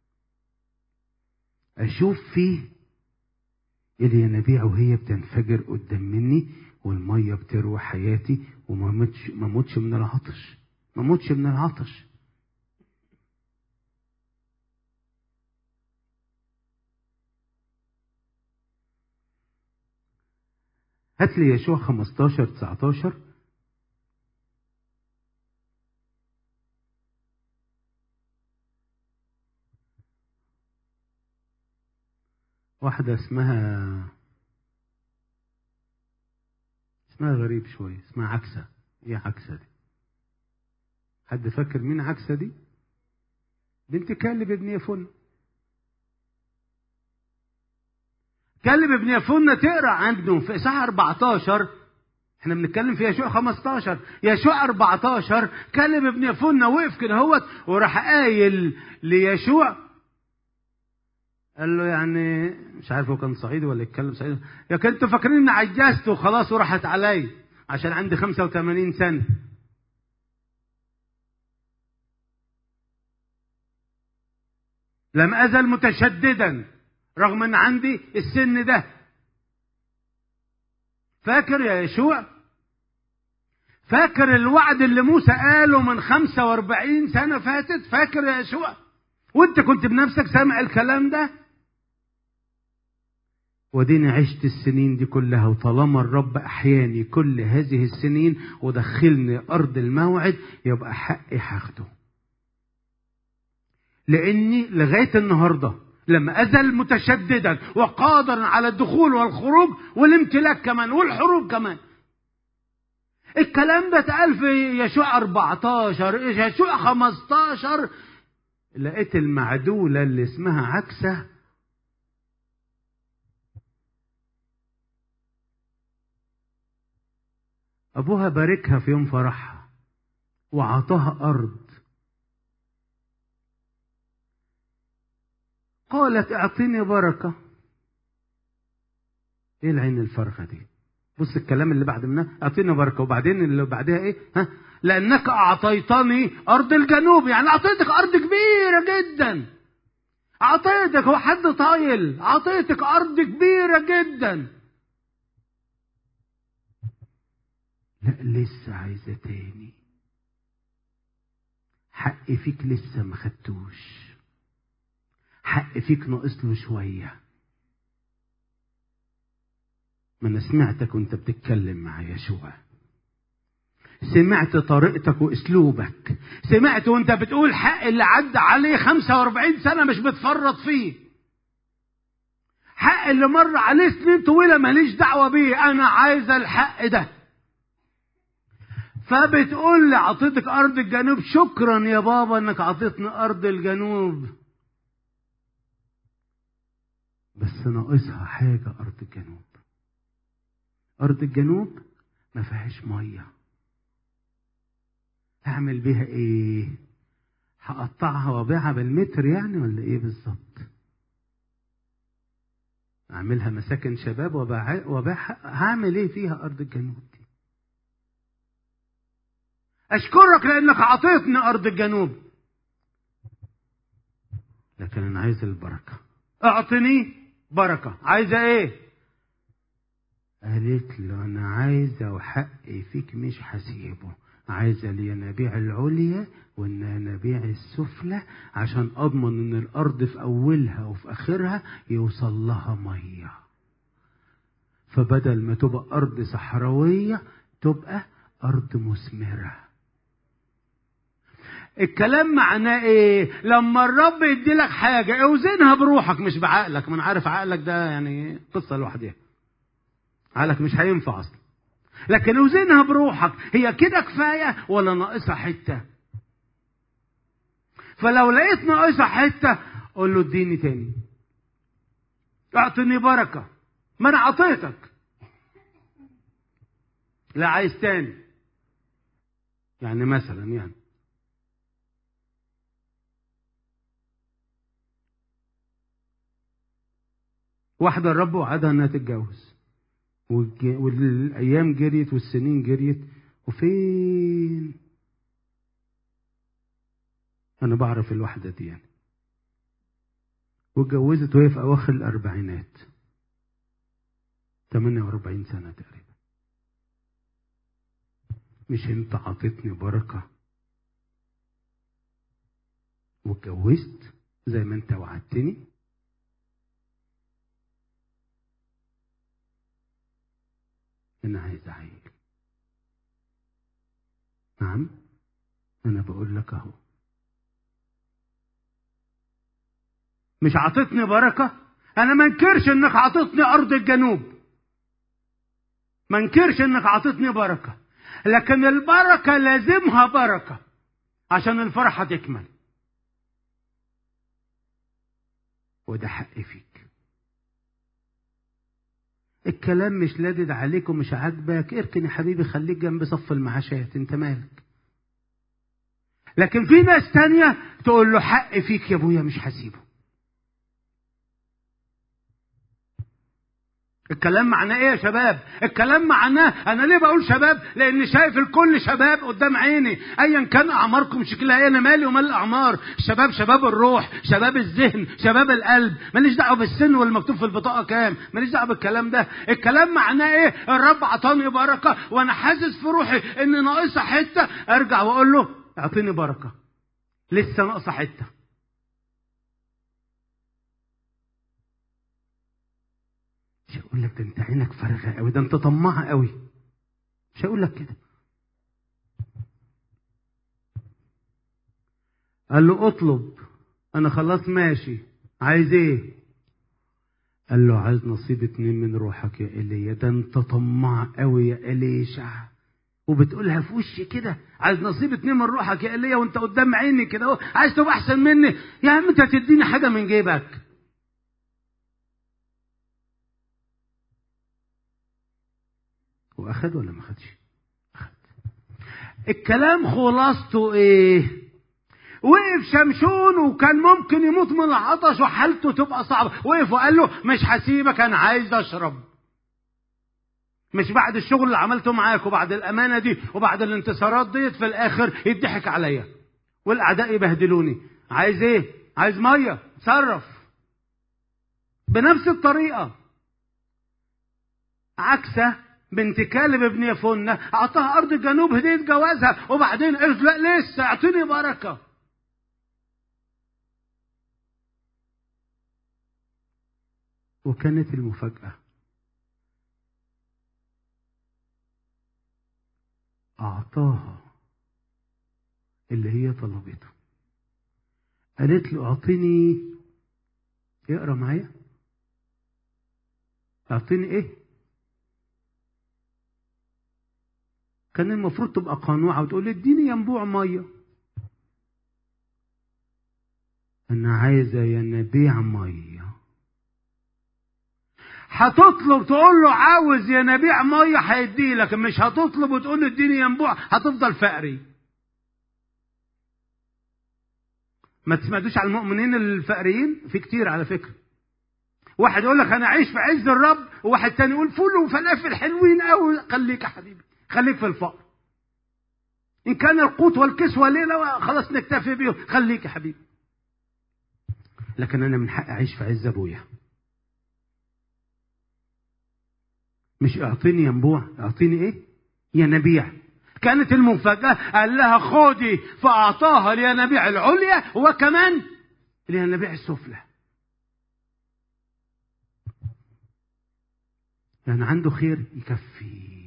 اشوف فيه الينابيع وهي بتنفجر قدام مني والميه بتروي حياتي وما موتش ما موتش من العطش ما موتش من العطش هات لي يشوع 15 19 واحدة اسمها اسمها غريب شوية اسمها عكسة ايه عكسة دي حد فاكر مين عكسة دي بنت كالب ابن يفن كلب ابن يفن تقرا عنده في اصحاح 14 احنا بنتكلم في يشوع 15 يشوع 14 كلب ابن يفن وقف كده هوت وراح قايل ليشوع قال له يعني مش عارف هو كان صعيدي ولا يتكلم صعيدي يا كنتوا فاكرين اني عجزت وخلاص وراحت علي عشان عندي 85 سنه لم ازل متشددا رغم ان عندي السن ده فاكر يا يشوع فاكر الوعد اللي موسى قاله من 45 سنة فاتت فاكر يا يشوع وانت كنت بنفسك سامع الكلام ده وديني عشت السنين دي كلها وطالما الرب احياني كل هذه السنين ودخلني ارض الموعد يبقى حقي هاخده لاني لغايه النهارده لما أزل متشددا وقادرا على الدخول والخروج والامتلاك كمان والحروب كمان الكلام ده اتقال في يشوع 14 يشوع 15 لقيت المعدولة اللي اسمها عكسة أبوها باركها في يوم فرحها وعطاها أرض قالت اعطيني بركة ايه العين الفارغة دي بص الكلام اللي بعد منها اعطيني بركة وبعدين اللي بعدها ايه ها لانك اعطيتني ارض الجنوب يعني اعطيتك ارض كبيرة جدا اعطيتك هو حد طايل اعطيتك ارض كبيرة جدا لا لسه عايزة تاني حق فيك لسه ما خدتوش حق فيك ناقص له شوية ما انا سمعتك وانت بتتكلم مع يشوع سمعت طريقتك واسلوبك سمعت وانت بتقول حق اللي عدى عليه 45 سنة مش بتفرط فيه حق اللي مر عليه سنين طويلة ماليش دعوة بيه انا عايزة الحق ده فبتقول لي عطيتك ارض الجنوب شكرا يا بابا انك عطيتني ارض الجنوب بس ناقصها حاجة أرض الجنوب أرض الجنوب ما فيهاش مية هعمل بيها إيه؟ هقطعها وابيعها بالمتر يعني ولا إيه بالظبط؟ أعملها مساكن شباب وابيعها هعمل إيه فيها أرض الجنوب دي؟ أشكرك لأنك أعطيتني أرض الجنوب لكن أنا عايز البركة اعطني بركة عايزة ايه قالت له انا عايزة وحقي فيك مش هسيبه عايزة الينابيع العليا والينابيع السفلى عشان اضمن ان الارض في اولها وفي اخرها يوصل لها مية فبدل ما تبقى ارض صحراوية تبقى ارض مثمره الكلام معناه ايه لما الرب يدي لك حاجة اوزنها بروحك مش بعقلك ما انا عارف عقلك ده يعني قصة لوحدها عقلك مش هينفع اصلا لكن اوزنها بروحك هي كده كفاية ولا ناقصها حتة فلو لقيت ناقصها حتة قول له اديني تاني اعطني بركة ما انا عطيتك لا عايز تاني يعني مثلا يعني واحدة الرب وعدها انها تتجوز والايام جريت والسنين جريت وفين انا بعرف الواحدة دي يعني واتجوزت وهي في اواخر الاربعينات 48 سنة تقريبا مش انت عطيتني بركة واتجوزت زي ما انت وعدتني انا عايز عيل نعم انا بقول لك اهو مش عطتني بركة انا ما انكرش انك عطتني ارض الجنوب ما انكرش انك عطتني بركة لكن البركة لازمها بركة عشان الفرحة تكمل وده حق فيك الكلام مش لادد عليك ومش عاجبك اركن يا حبيبي خليك جنب صف المعاشات انت مالك لكن في ناس تانية تقول له حق فيك يا ابويا مش هسيبه الكلام معناه ايه يا شباب الكلام معناه انا ليه بقول شباب لان شايف الكل شباب قدام عيني ايا كان اعماركم شكلها ايه انا مالي ومال الاعمار شباب شباب الروح شباب الذهن شباب القلب ماليش دعوه بالسن والمكتوب في البطاقه كام ماليش دعوه بالكلام ده الكلام معناه ايه الرب عطاني بركه وانا حاسس في روحي ان ناقصه حته ارجع واقول له اعطيني بركه لسه ناقصه حته مش هقول لك ده انت عينك فارغه قوي ده انت طماعه قوي مش هقول لك كده قال له اطلب انا خلاص ماشي عايز ايه قال له عايز نصيب اتنين من روحك يا ايليا ده انت طماع قوي يا اليشع وبتقولها في وشي كده عايز نصيب اتنين من روحك يا ايليا وانت قدام عيني كده اهو عايز تبقى احسن مني يا عم انت تديني حاجه من جيبك واخد ولا ما خدش اخد الكلام خلاصته ايه وقف شمشون وكان ممكن يموت من العطش وحالته تبقى صعبة وقف وقال له مش هسيبك أنا عايز أشرب مش بعد الشغل اللي عملته معاك وبعد الأمانة دي وبعد الانتصارات ديت في الآخر يضحك عليا والأعداء يبهدلوني عايز إيه؟ عايز مية تصرف بنفس الطريقة عكسة بنت كالب ابن يفنة أعطاها أرض الجنوب هدية جوازها وبعدين قالت لا لسه اعطيني بركة وكانت المفاجأة أعطاها اللي هي طلبته قالت له أعطيني اقرا معايا أعطيني إيه؟ كان المفروض تبقى قنوعة وتقول لي اديني ينبوع مية أنا عايزة ينابيع مية هتطلب تقول له عاوز ينابيع ميه هيدي لك مش هتطلب وتقول له اديني ينبوع هتفضل فقري ما تسمعوش على المؤمنين الفقريين في كتير على فكره واحد يقول لك انا عايش في عز الرب وواحد تاني يقول فول وفلافل حلوين قوي خليك يا حبيبي خليك في الفقر ان كان القوت والكسوه ليله خلاص نكتفي بيهم خليك يا حبيبي لكن انا من حق اعيش في عز ابويا مش اعطيني ينبوع اعطيني ايه ينابيع كانت المفاجأة قال لها خدي فأعطاها الينابيع العليا وكمان الينابيع السفلى يعني عنده خير يكفي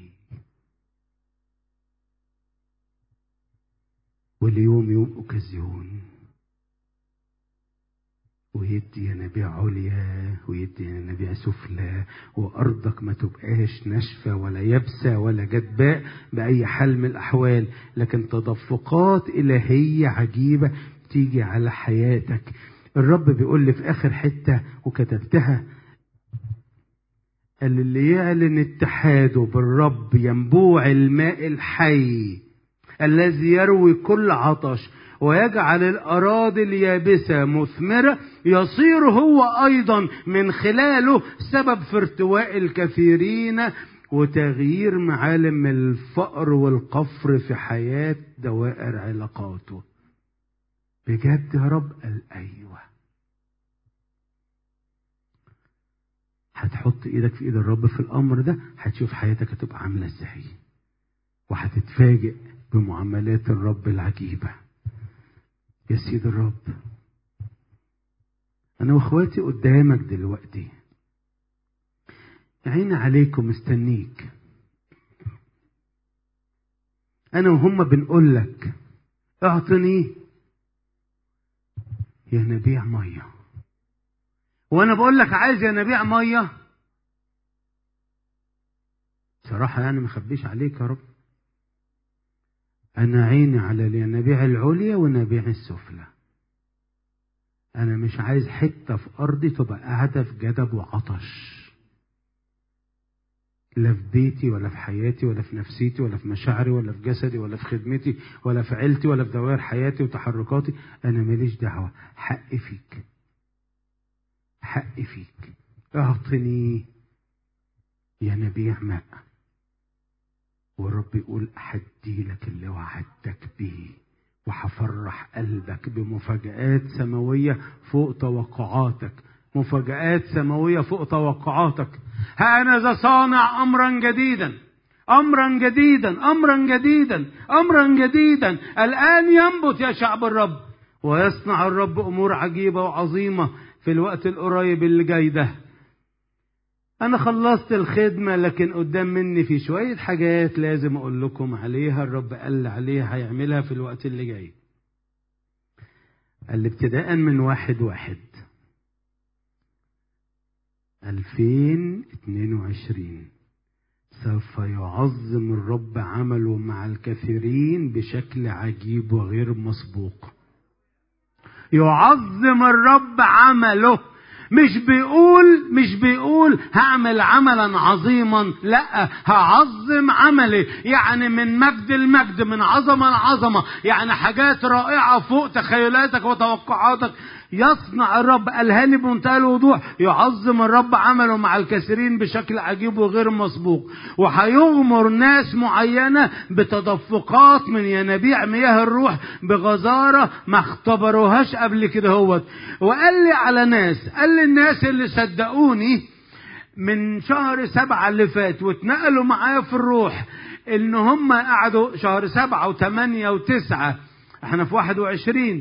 واليوم يوم أوكازيون ويدي ينابيع عليا ويدي ينابيع سفلى وارضك ما تبقاش ناشفه ولا يابسه ولا جدباء باي حال من الاحوال لكن تدفقات الهيه عجيبه تيجي على حياتك الرب بيقول لي في اخر حته وكتبتها قال اللي يعلن اتحاده بالرب ينبوع الماء الحي الذي يروي كل عطش ويجعل الأراضي اليابسة مثمرة يصير هو أيضا من خلاله سبب في ارتواء الكثيرين وتغيير معالم الفقر والقفر في حياة دوائر علاقاته بجد يا رب قال أيوة هتحط ايدك في ايد الرب في الامر ده هتشوف حياتك هتبقى عامله ازاي وهتتفاجئ بمعاملات الرب العجيبه يا سيد الرب انا واخواتي قدامك دلوقتي عيني عليكم مستنيك انا وهم بنقول لك اعطني يا نبيع ميه وانا بقول لك عايز يا نبيع ميه صراحه يعني ما اخبيش عليك يا رب أنا عيني على الينابيع العليا والنبيع السفلى أنا مش عايز حتة في أرضي تبقى قاعدة في جدب وعطش لا في بيتي ولا في حياتي ولا في نفسيتي ولا في مشاعري ولا في جسدي ولا في خدمتي ولا في عيلتي ولا في دوائر حياتي وتحركاتي أنا ماليش دعوة حقي فيك حقي فيك اعطني ينابيع ماء والرب يقول أحدي لك اللي وعدتك بيه وهفرح قلبك بمفاجآت سماوية فوق توقعاتك مفاجآت سماوية فوق توقعاتك ها أنا ذا صانع أمرا جديدا أمرا جديدا أمرا جديدا أمرا جديدا الآن ينبت يا شعب الرب ويصنع الرب أمور عجيبة وعظيمة في الوقت القريب اللي جاي ده أنا خلصت الخدمة لكن قدام مني في شوية حاجات لازم أقول لكم عليها الرب قال عليها هيعملها في الوقت اللي جاي. قال ابتداء من واحد واحد 2022 سوف يعظم الرب عمله مع الكثيرين بشكل عجيب وغير مسبوق يعظم الرب عمله مش بيقول مش بيقول هعمل عملا عظيما لا هعظم عملي يعني من مجد المجد من عظمة لعظمة يعني حاجات رائعة فوق تخيلاتك وتوقعاتك يصنع الرب قالها لي بمنتهى الوضوح يعظم الرب عمله مع الكثيرين بشكل عجيب وغير مسبوق وهيغمر ناس معينة بتدفقات من ينابيع مياه الروح بغزارة ما اختبروهاش قبل كده هوت وقال لي على ناس قال لي الناس اللي صدقوني من شهر سبعة اللي فات واتنقلوا معايا في الروح ان هم قعدوا شهر سبعة وثمانية وتسعة احنا في واحد وعشرين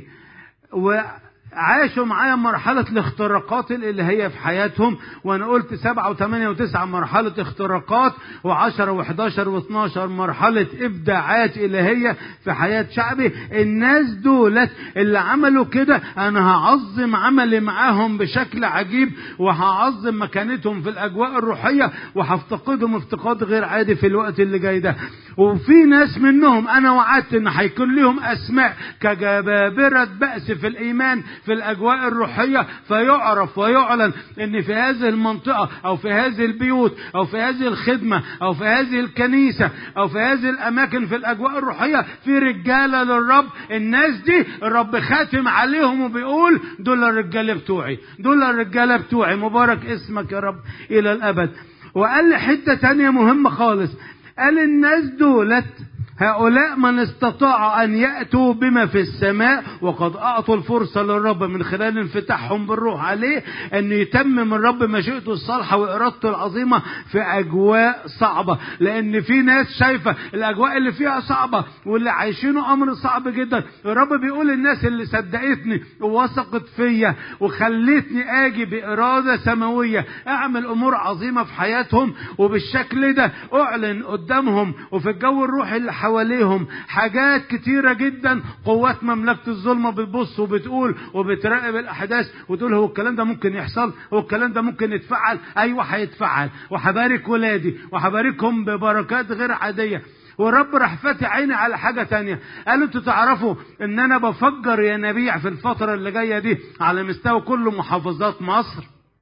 عاشوا معايا مرحلة الاختراقات الإلهية في حياتهم وأنا قلت سبعة وثمانية وتسعة مرحلة اختراقات وعشرة وحداشر واثناشر مرحلة إبداعات إلهية في حياة شعبي الناس دولت اللي عملوا كده أنا هعظم عملي معاهم بشكل عجيب وهعظم مكانتهم في الأجواء الروحية وهفتقدهم افتقاد غير عادي في الوقت اللي جاي ده وفي ناس منهم أنا وعدت إن هيكون لهم أسماء كجبابرة بأس في الإيمان في الأجواء الروحية فيعرف ويعلن إن في هذه المنطقة أو في هذه البيوت أو في هذه الخدمة أو في هذه الكنيسة أو في هذه الأماكن في الأجواء الروحية في رجالة للرب الناس دي الرب خاتم عليهم وبيقول دول الرجالة بتوعي دول الرجالة بتوعي مبارك اسمك يا رب إلى الأبد وقال لي حتة تانية مهمة خالص قال الناس دولت هؤلاء من استطاع أن يأتوا بما في السماء وقد أعطوا الفرصة للرب من خلال انفتاحهم بالروح عليه أن يتمم الرب مشيئته الصالحة وإرادته العظيمة في أجواء صعبة لأن في ناس شايفة الأجواء اللي فيها صعبة واللي عايشينه أمر صعب جدا الرب بيقول الناس اللي صدقتني ووثقت فيا وخلتني أجي بإرادة سماوية أعمل أمور عظيمة في حياتهم وبالشكل ده أعلن قدامهم وفي الجو الروحي اللي حواليهم حاجات كتيرة جدا قوات مملكة الظلمة بتبص وبتقول وبتراقب الأحداث وتقول هو الكلام ده ممكن يحصل هو الكلام ده ممكن يتفعل أيوة هيتفعل وهبارك ولادي وهباركهم ببركات غير عادية والرب راح فاتح عيني على حاجة تانية قال انتوا تعرفوا ان انا بفجر ينابيع في الفترة اللي جاية دي على مستوى كل محافظات مصر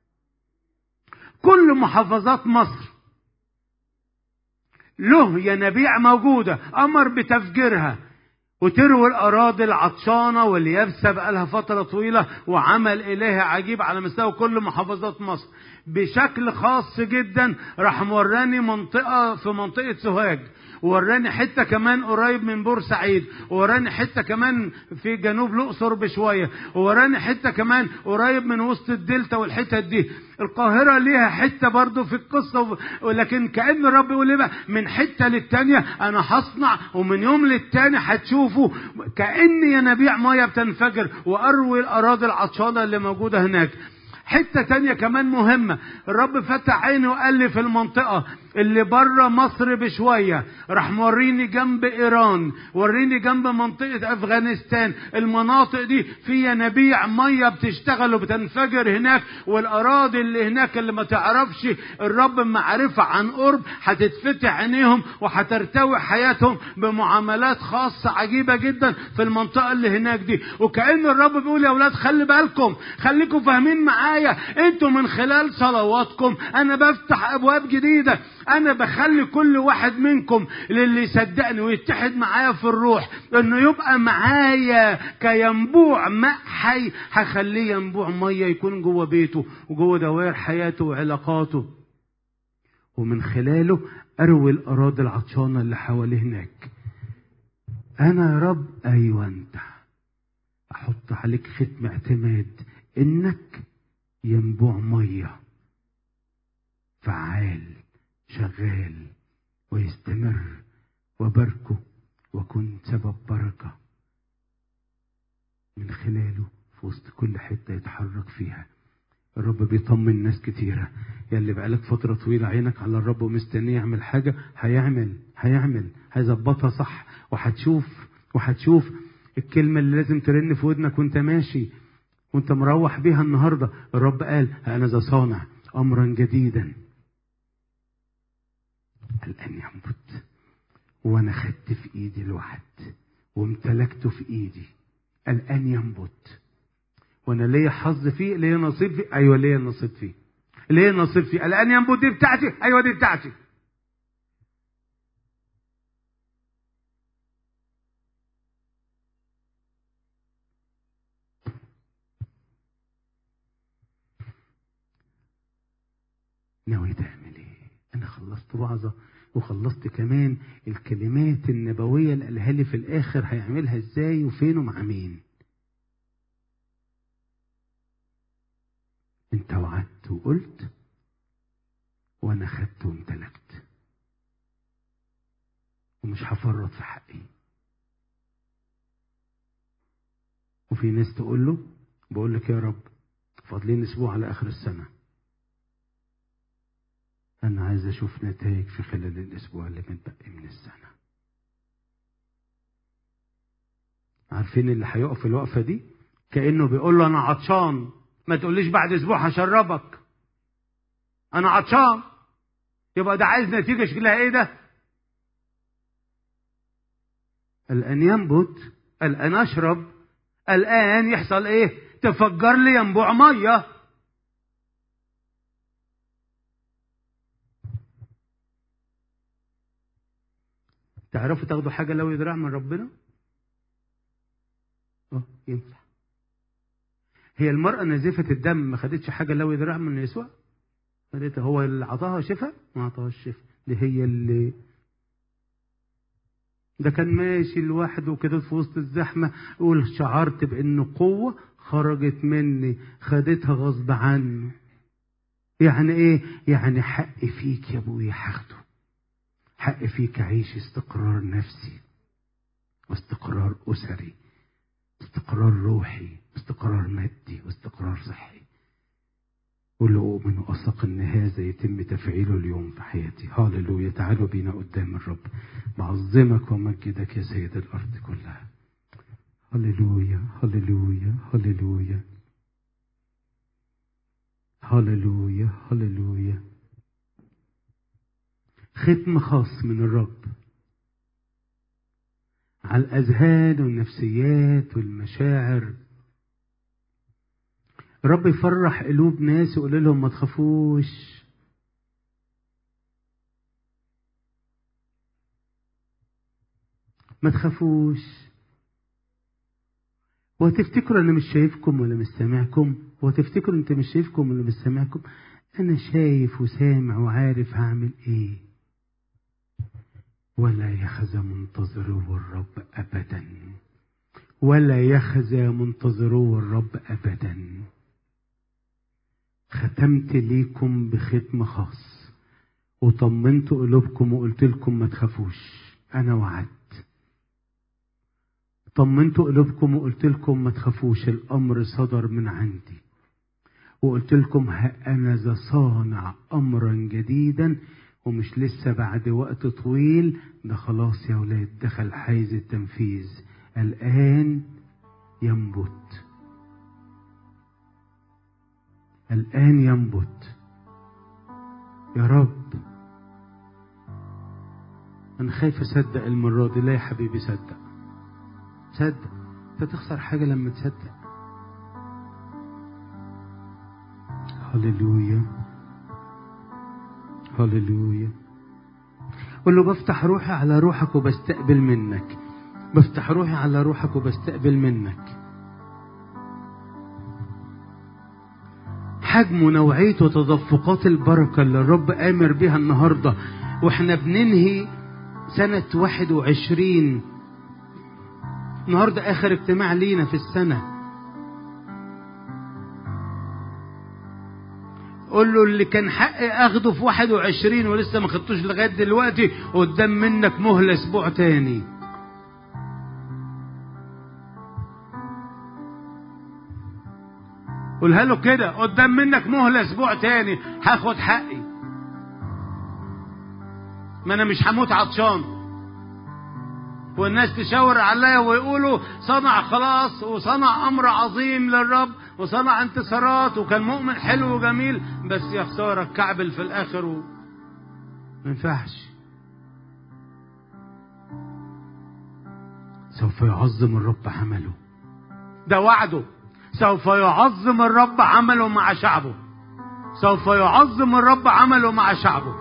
كل محافظات مصر له ينابيع موجودة أمر بتفجيرها وتروي الأراضي العطشانة واليابسة بقالها فترة طويلة وعمل إلهي عجيب على مستوى كل محافظات مصر بشكل خاص جدا راح موراني منطقة في منطقة سوهاج ووراني حتة كمان قريب من بورسعيد ووراني حتة كمان في جنوب الأقصر بشوية ووراني حتة كمان قريب من وسط الدلتا والحتت دي القاهرة ليها حتة برضو في القصة ولكن كأن الرب يقول ايه بقى من حتة للتانية أنا هصنع ومن يوم للتاني هتشوفوا كأن ينابيع مية بتنفجر وأروي الأراضي العطشانة اللي موجودة هناك حتة تانية كمان مهمة الرب فتح عيني وقال لي في المنطقة اللي بره مصر بشوية راح موريني جنب إيران وريني جنب منطقة أفغانستان المناطق دي في ينابيع مية بتشتغل وبتنفجر هناك والأراضي اللي هناك اللي ما تعرفش الرب معرفة عن قرب هتتفتح عينيهم وهترتوي حياتهم بمعاملات خاصة عجيبة جدا في المنطقة اللي هناك دي وكأن الرب بيقول يا أولاد خلي بالكم خليكم فاهمين معايا انتوا من خلال صلواتكم أنا بفتح أبواب جديدة انا بخلي كل واحد منكم للي يصدقني ويتحد معايا في الروح انه يبقى معايا كينبوع ماء حي هخليه ينبوع ميه يكون جوه بيته وجوه دوائر حياته وعلاقاته ومن خلاله اروي الاراضي العطشانه اللي حواليه هناك انا يا رب ايوه انت احط عليك ختم اعتماد انك ينبوع ميه فعال شغال ويستمر وباركه وكن سبب بركة من خلاله في وسط كل حتة يتحرك فيها الرب بيطمن ناس كتيرة يلي بقالك فترة طويلة عينك على الرب ومستنيه يعمل حاجة هيعمل هيعمل هيظبطها صح وهتشوف وهتشوف الكلمة اللي لازم ترن في ودنك وانت ماشي وانت مروح بيها النهاردة الرب قال أنا ذا صانع أمرا جديدا الآن ينبت وأنا خدت في إيدي الوعد وامتلكته في إيدي الآن ينبت وأنا ليا حظ فيه ليا نصيب فيه أيوة ليا نصيب فيه ليا نصيب فيه الآن ينبت دي بتاعتي أيوة دي بتاعتي ناوي تعمل ايه انا خلصت وعظه وخلصت كمان الكلمات النبويه اللي قالها لي في الاخر هيعملها ازاي وفين ومع مين انت وعدت وقلت وانا خدت وامتلكت ومش هفرط في حقي وفي ناس تقول له بقول لك يا رب فاضلين اسبوع على اخر السنه أنا عايز أشوف نتائج في خلال الأسبوع اللي متبقي من السنة. عارفين اللي هيقف الوقفة دي؟ كأنه بيقول له أنا عطشان ما تقوليش بعد أسبوع هشربك. أنا عطشان. يبقى ده عايز نتيجة شكلها إيه ده؟ الآن ينبت، الآن أشرب، الآن يحصل إيه؟ تفجر لي ينبوع مية. تعرفوا تاخدوا حاجة لو يدرع من ربنا؟ اه ينفع. هي المرأة نازفة الدم ما خدتش حاجة لو يدرع من يسوع؟ خدتها هو اللي عطاها شفاء؟ ما عطاهاش شفاء، دي هي اللي ده كان ماشي لوحده كده في وسط الزحمة يقول شعرت بأن قوة خرجت مني خدتها غصب عنه. يعني إيه؟ يعني حق فيك يا أبويا هاخده. حق فيك أعيش استقرار نفسي واستقرار أسري استقرار روحي استقرار مادي واستقرار صحي قل له أؤمن وأثق أن هذا يتم تفعيله اليوم في حياتي هاللويا تعالوا بينا قدام الرب بعظمك ومجدك يا سيد الأرض كلها هللويا هللويا هللويا هللويا هللويا ختم خاص من الرب على الأذهان والنفسيات والمشاعر الرب يفرح قلوب ناس ويقول لهم ما تخافوش ما تخافوش وتفتكروا انا مش شايفكم ولا مش سامعكم وتفتكروا انت مش شايفكم ولا مش سامعكم انا شايف وسامع وعارف هعمل ايه ولا يخزى منتظرو الرب ابدا ولا يخزى منتظرو الرب ابدا ختمت ليكم بختم خاص وطمنت قلوبكم وقلت لكم ما تخافوش انا وعدت طمنت قلوبكم وقلت لكم ما تخافوش الامر صدر من عندي وقلت لكم ها انا ذا صانع امرا جديدا ومش لسه بعد وقت طويل ده خلاص يا ولاد دخل حيز التنفيذ الان ينبت الان ينبت يا رب انا خايف اصدق المره دي لا يا حبيبي صدق صدق انت تخسر حاجه لما تصدق هللويا هللويا قول له بفتح روحي على روحك وبستقبل منك بفتح روحي على روحك وبستقبل منك حجم ونوعية وتدفقات البركة اللي الرب آمر بها النهاردة واحنا بننهي سنة واحد وعشرين النهاردة آخر اجتماع لينا في السنة قول له اللي كان حقي اخده في 21 ولسه ما خدتوش لغايه دلوقتي قدام منك مهله اسبوع تاني قولها له كده قدام منك مهله اسبوع تاني هاخد حقي ما انا مش هموت عطشان والناس تشاور عليا ويقولوا صنع خلاص وصنع امر عظيم للرب وصنع انتصارات وكان مؤمن حلو وجميل بس يا خساره كعبل في الاخر و... ما ينفعش سوف يعظم الرب عمله ده وعده سوف يعظم الرب عمله مع شعبه سوف يعظم الرب عمله مع شعبه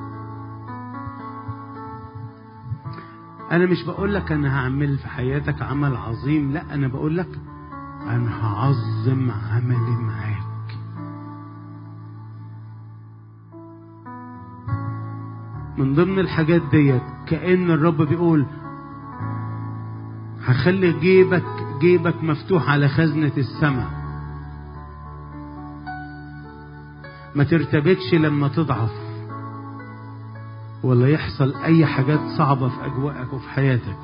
انا مش بقول لك انا هعمل في حياتك عمل عظيم لا انا بقول لك انا هعظم عملي معاك من ضمن الحاجات ديت كأن الرب بيقول هخلي جيبك جيبك مفتوح على خزنة السماء ما ترتبكش لما تضعف ولا يحصل اي حاجات صعبة في اجواءك وفي حياتك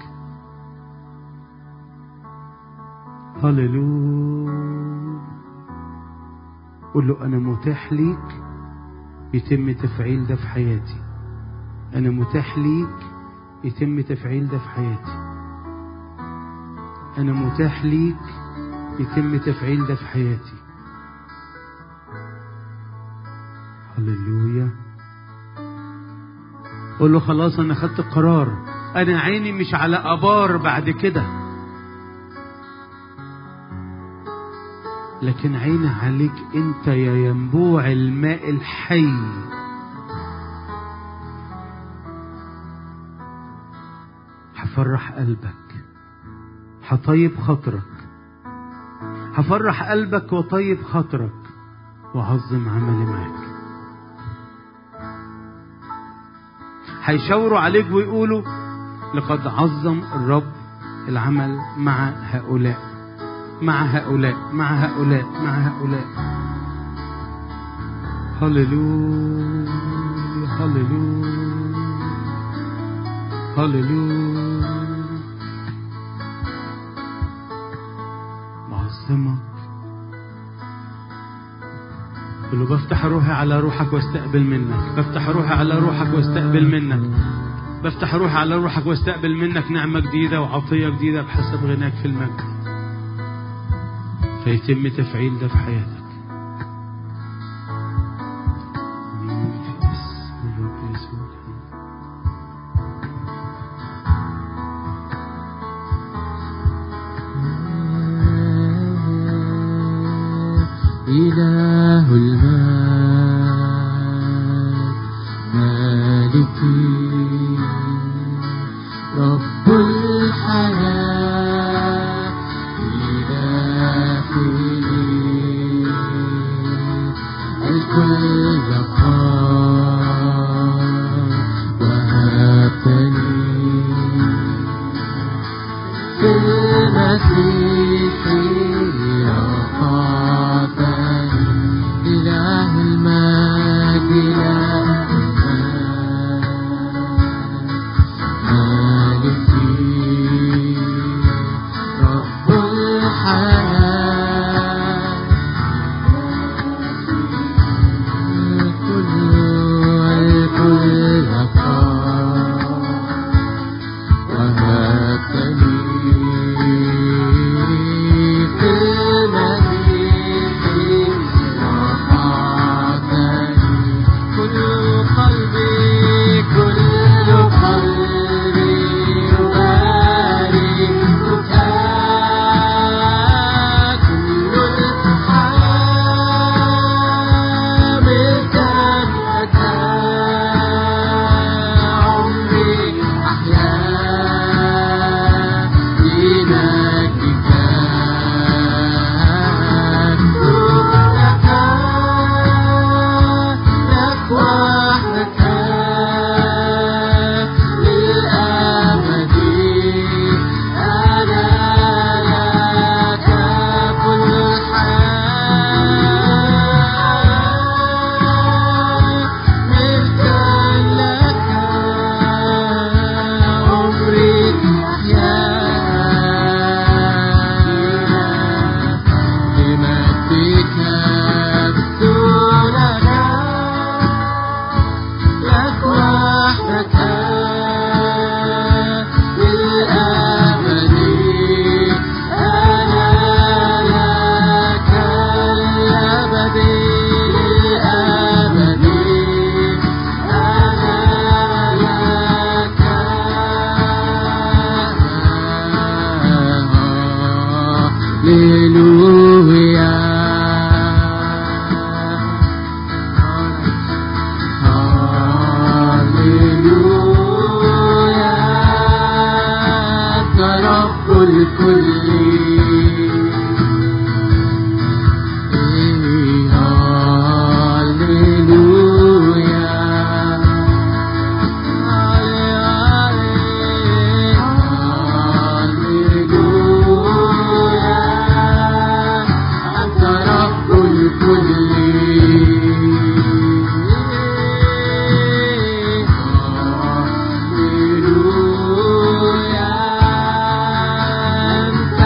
هللويا قول له انا متاح ليك يتم تفعيل ده في حياتي انا متاح ليك يتم تفعيل ده في حياتي انا متاح ليك يتم تفعيل ده في حياتي هللويا قول له خلاص انا خدت قرار انا عيني مش على ابار بعد كده لكن عيني عليك انت يا ينبوع الماء الحي هفرح قلبك هطيب خاطرك هفرح قلبك وطيب خاطرك وعظم عملي معاك هيشاوروا عليك ويقولوا لقد عظم الرب العمل مع هؤلاء مع هؤلاء مع هؤلاء مع هؤلاء هللويا هللويا هللويا معظمك قل له بفتح روحي على روحك واستقبل منك بفتح روحي على روحك واستقبل منك بفتح روحي على روحك واستقبل منك نعمة جديدة وعطية جديدة بحسب غناك في المجد فيتم تفعيل ده في حياتك آمين في اسم الرب يسوع إله المجد مالكي رب الحياة إلهي الكل قام وهبتني في المسيح رفعتني إله المجد إله المجد مالكي أنت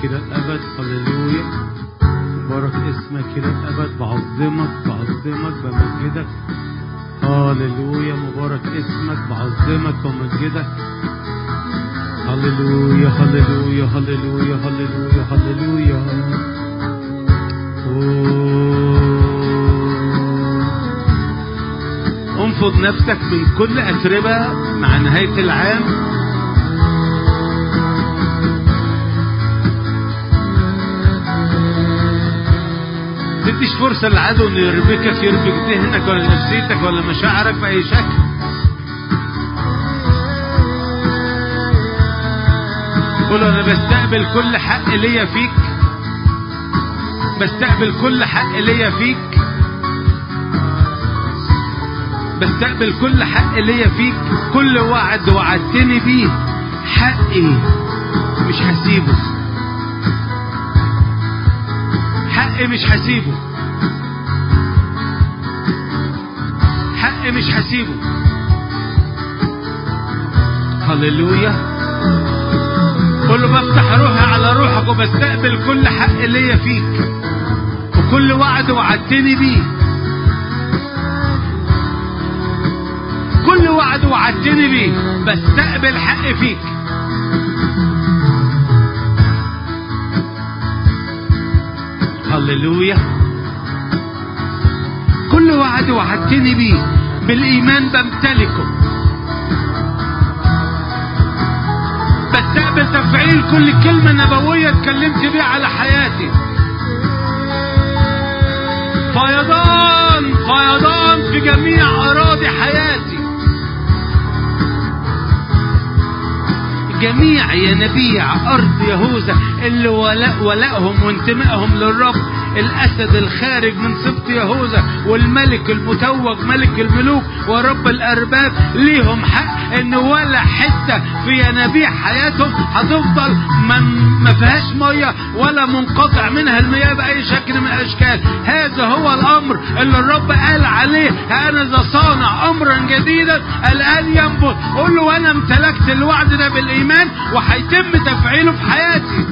إلى الأبد هللويا مبارك اسمك إلى الأبد بعظمك بعظمك بمجدك هللويا مبارك اسمك بعظمك ومجدك هللويا هللويا هللويا هللويا هللويا أوه. انفض نفسك من كل أتربة مع نهاية العام تديش فرصة للعدو انه يربكك يربك ذهنك ولا نفسيتك ولا مشاعرك بأي شكل قول انا بستقبل كل حق ليا فيك بستقبل كل حق ليا فيك بستقبل كل حق ليا فيك كل وعد وعدتني بيه حقي مش هسيبه حقي مش هسيبه حقي مش هسيبه هللويا قول له بفتح روحي على روحك وبستقبل كل حق ليا فيك وكل وعد وعدتني بيه كل وعد وعدتني بيه بستقبل حق فيك هللويا كل وعد وعدتني بيه بالإيمان بمتلكه بستقبل تفعيل كل كلمة نبوية اتكلمت بيها على حياتي فيضان فيضان في جميع أراضي حياتي جميع ينابيع أرض يهوذا اللي ولاء ولائهم وانتمائهم للرب الأسد الخارج من سبط يهوذا والملك المتوج ملك الملوك ورب الأرباب ليهم حق إن ولا حتة في ينابيع حياتهم هتفضل من ما فيهاش مية ولا منقطع منها المياه بأي شكل من الأشكال هذا هو الأمر اللي الرب قال عليه أنا ذا صانع أمرا جديدا الآن ينبت قول له أنا امتلكت الوعد ده بالإيمان وهيتم تفعيله في حياتي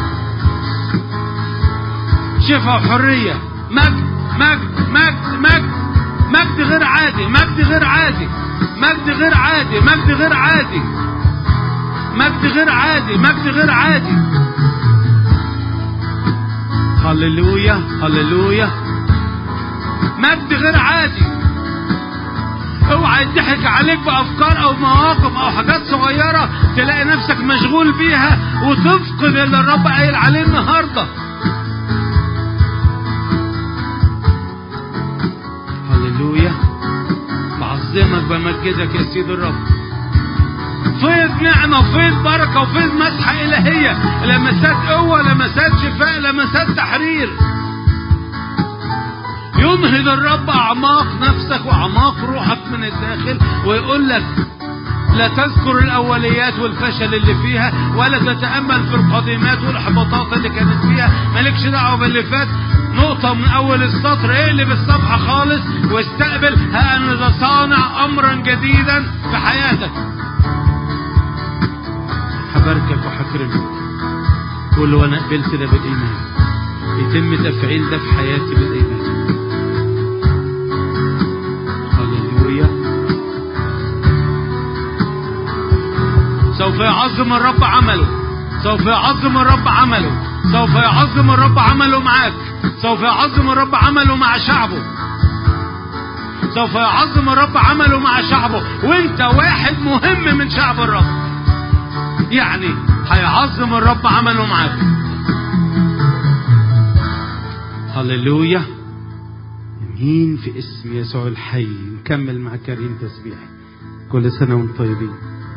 شفاء وحرية مجد مجد مجد مجد مجد غير عادي مجد غير عادي مجد غير عادي مجد غير عادي مجد غير عادي مجد غير عادي هللويا هللويا مجد غير عادي اوعى يضحك عليك بافكار او مواقف او حاجات صغيره تلاقي نفسك مشغول بيها وتفقد اللي الرب قايل عليه النهارده هللويا بعظمك بمجدك يا سيد الرب فيض نعمة وفيض بركة وفيض مسحة إلهية لمسات قوة لمسات شفاء لمسات تحرير ينهض الرب أعماق نفسك وأعماق روحك من الداخل ويقول لك لا تذكر الأوليات والفشل اللي فيها ولا تتأمل في القديمات والإحباطات اللي كانت فيها مالكش دعوة باللي فات نقطة من أول السطر اقلب الصفحة خالص واستقبل ها أنا ذا صانع أمرا جديدا في حياتك هباركك وهكرمك قول له أنا قبلت ده بالإيمان يتم تفعيل ده في حياتي بالإيمان هللويا سوف يعظم الرب عمله سوف يعظم الرب عمله سوف يعظم الرب عمله معاك سوف يعظم الرب عمله مع شعبه سوف يعظم الرب عمله مع شعبه وانت واحد مهم من شعب الرب يعني هيعظم الرب عمله معاك هللويا امين في اسم يسوع الحي نكمل مع كريم تسبيح كل سنه وانتم طيبين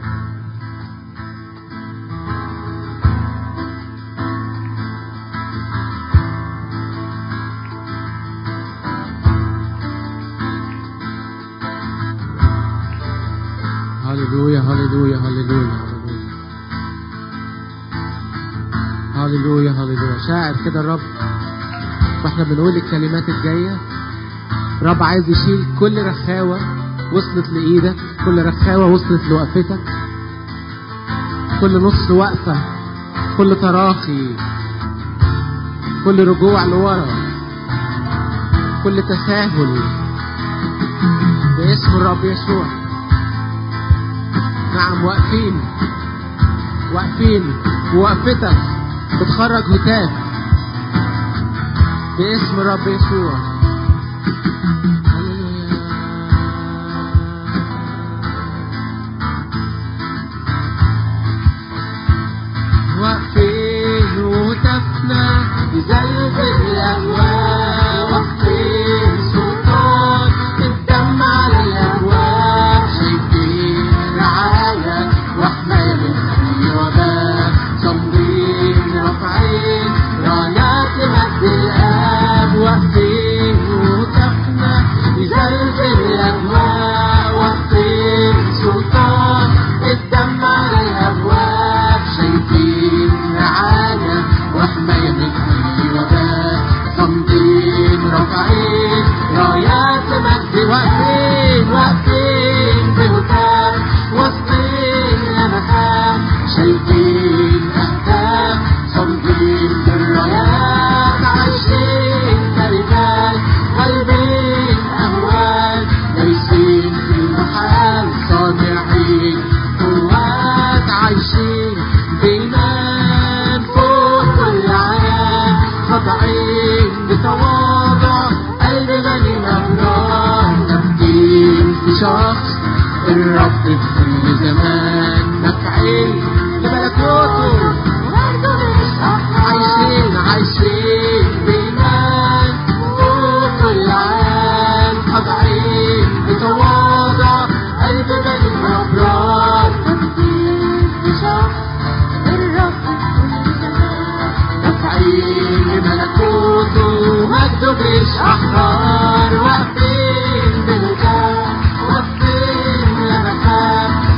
هللويا هللويا هللويا هللويا هللويا شاعر كده الرب واحنا بنقول الكلمات الجايه الرب عايز يشيل كل رخاوه وصلت لايدك كل رخاوه وصلت لوقفتك كل نص وقفه كل تراخي كل رجوع لورا كل تساهل باسم الرب يسوع نعم واقفين واقفين ووقفتك بتخرج هتاف باسم الرب يسوع واقفين وهتافنا يزلزل الأهواء واقفين سلطان الدم على الأبواب شايفين رعاية وحماية من أي وباء صامدين رافعين رايات لمجد الآب واقفين وهتافنا يزلزل الأهواء واقفين سلطان الدم على الأبواب شايفين رعاية وحماية من أي وباء صامدين رافعين رايات مجد واقفين واقفين بهتاف واصلين لمكان شايفين أهداف صامدين بالرايات عايشين كرجال قلبين أهوال دايسين في المحال صانعين قوات عايشين بإيمان فوق كل عام خاضعين بتواضع قلب غني مبرار ثابتين في شخص الرب في كل زمان نافعين لملكوته عايشين عايشين بإيمان فوق كل عام خاضعين بتواضع قلب غني مبرار نافعين لملكوته مجده مش أحرار واقفين بالكام واقفين لمكان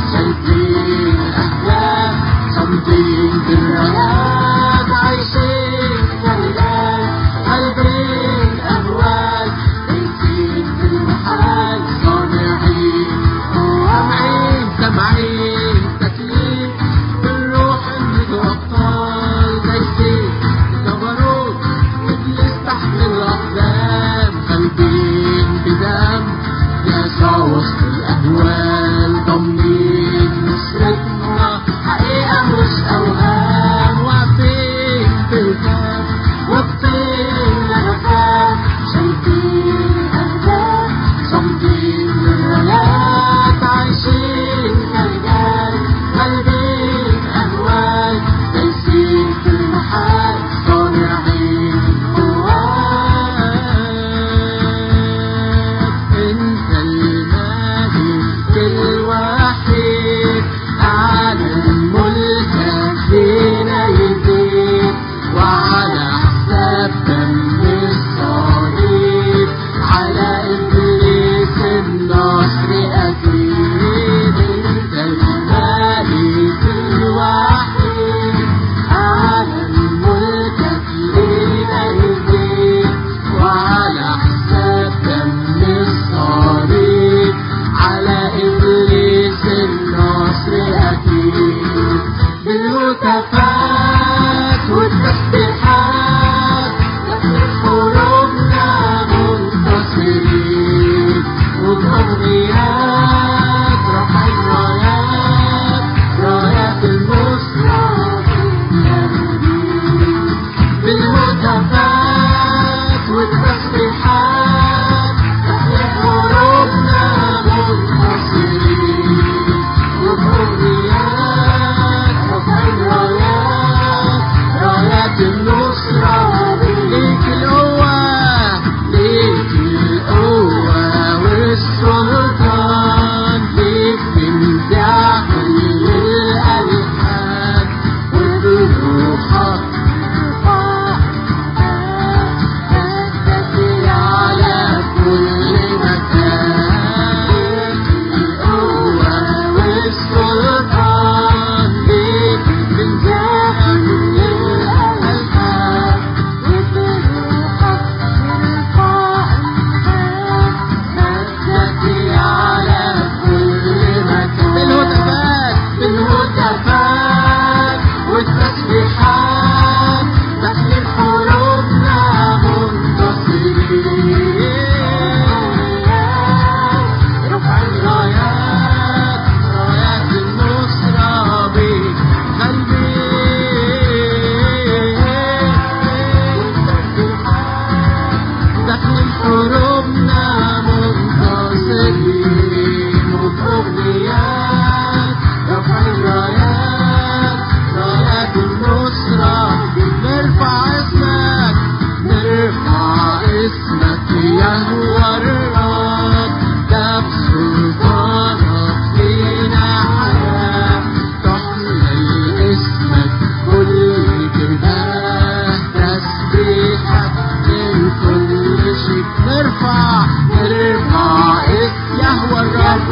يهوى الرب ده بسلطانك لينا حياة تحمل اسمك كل جباه تسبيحك من كل شيء نرفع نرفع اسم يهوى الرب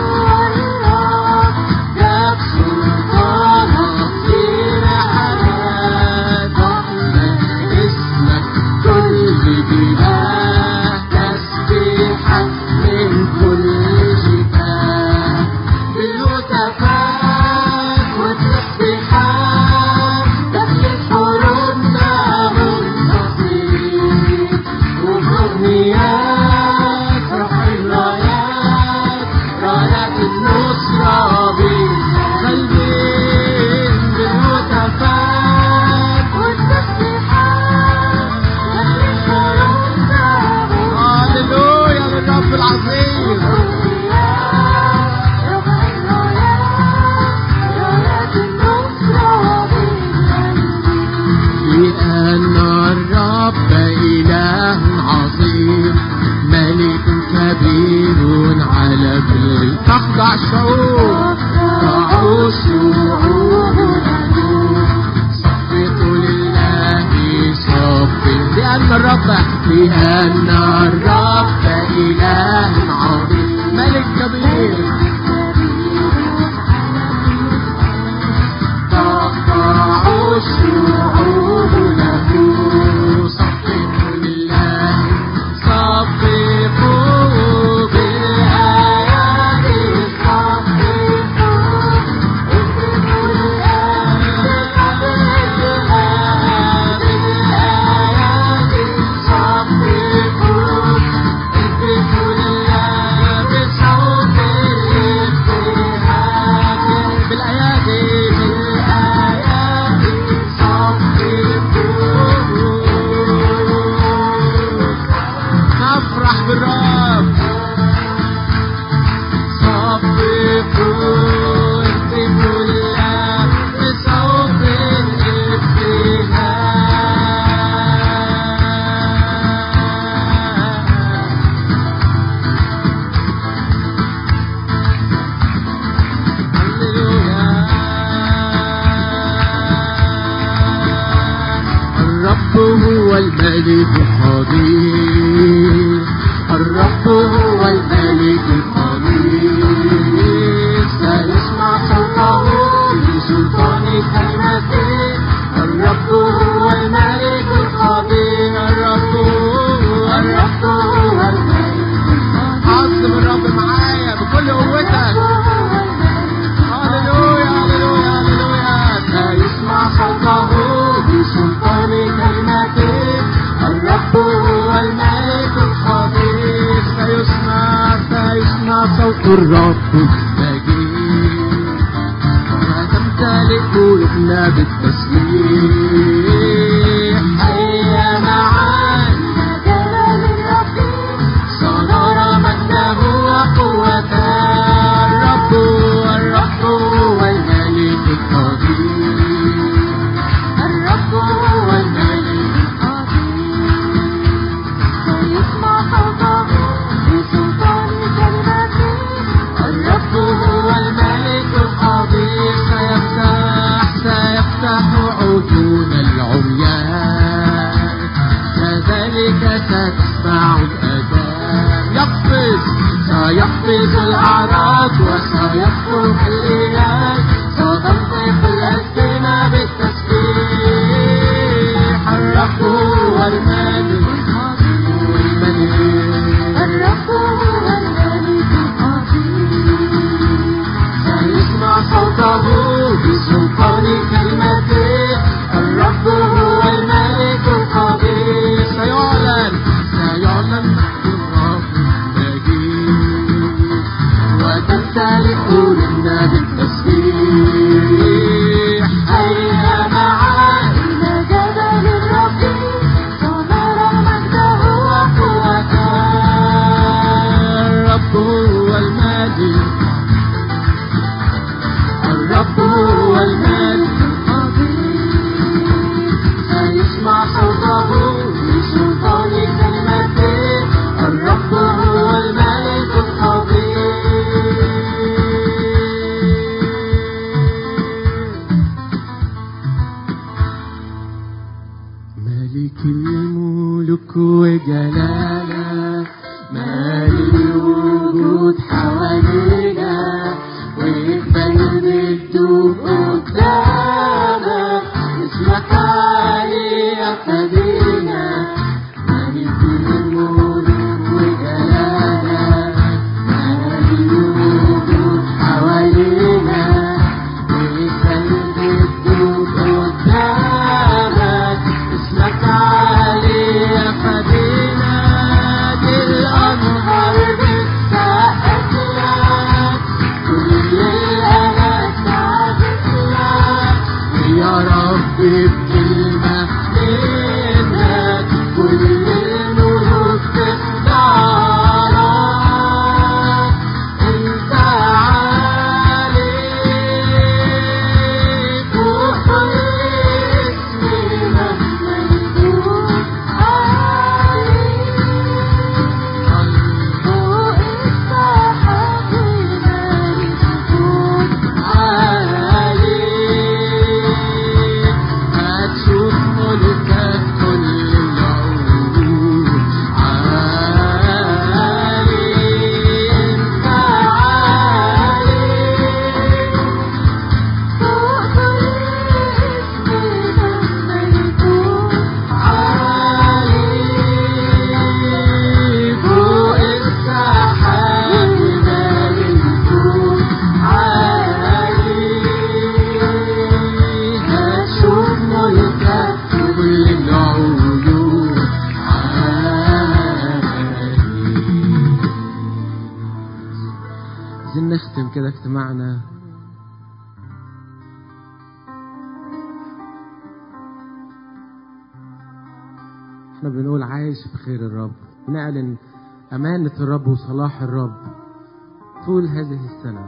ده بسلطانك لينا حياة تحمل اسمك كل جباه تسبيحك من كل جباه بالهتافات والتسبيحات تخلق حروبنا منتصرين وبأغنيات رفع الرايات رايات النصرة بالقلبين بالهتافات هللويا للرب العظيم لأن الرب إله عظيم ملك كبير على كل تخضع الشعوب تخضع الشعوب له صفقوا لله صفق لأن الرب لأن الرب إله عظيم ملك كبير تخضع الشعوب له صفقوا لله صفقوا بالآيات بالآيات بالآيات صفقوا نفرح بالرب صفقوا اهتفوا لله بصوت الابتهاج الرب هو الملك القدير الرب هو الملك القدير سيسمع صوته بسلطان كلمته الرب هو الملك القدير الرب هو الرب هو الملك عظم الرب معايا بكل قوتك هللويا هللويا هللويا سيسمع صوته بسلطان كلمته الرب هو الملك الخبير سيسمع سيسمع صوت الرب المجيد وتمتلئ قلوبنا بالتسبيح هيا معانا سنرى مجده وقوته الرب الرب هو الملك القدير الرب هو الملك الرب هو الملك القدير سيفتح سيفتح عيون العميان كذلك ستسمع الأذان يقفز سيقفز الأعراض وسيخرج الإله ستنطق الألسنة بالتسبيح الرب هو الملك هو الملك سيسمع صوته بسلطان كلمته الرب هو الملك القدير سيعلن سيعلن الرب المجيد وتمتلئ قلوبنا بالتسبيح وجلالك مالي الوجود حوالينا والقلب الدوب قدامك اسمك عالي يا خلينا مالي كل الملوك وجلالك مالي الوجود حوالينا والقلب الدوب قدامك اسمك عالي يا خلينا دي الأنهار بتسقف لك كل الأنام تعبت لك يا رب بكلمة منك كل الملوك تخضع لك انت عالي فوق كل اسم مهما يكون عالي فوق السحاب المالي تكون عالي هتشوف ملكك كل العروض عالي انت عالي فوق كل اسم مهما يكون عالي فوق السحاب مالي يكون عالي هتشوف ملكك كل العيون عالي عايزين نختم كده اجتماعنا احنا بنقول عايش في خير الرب نعلن أمانة الرب وصلاح الرب طول هذه السنة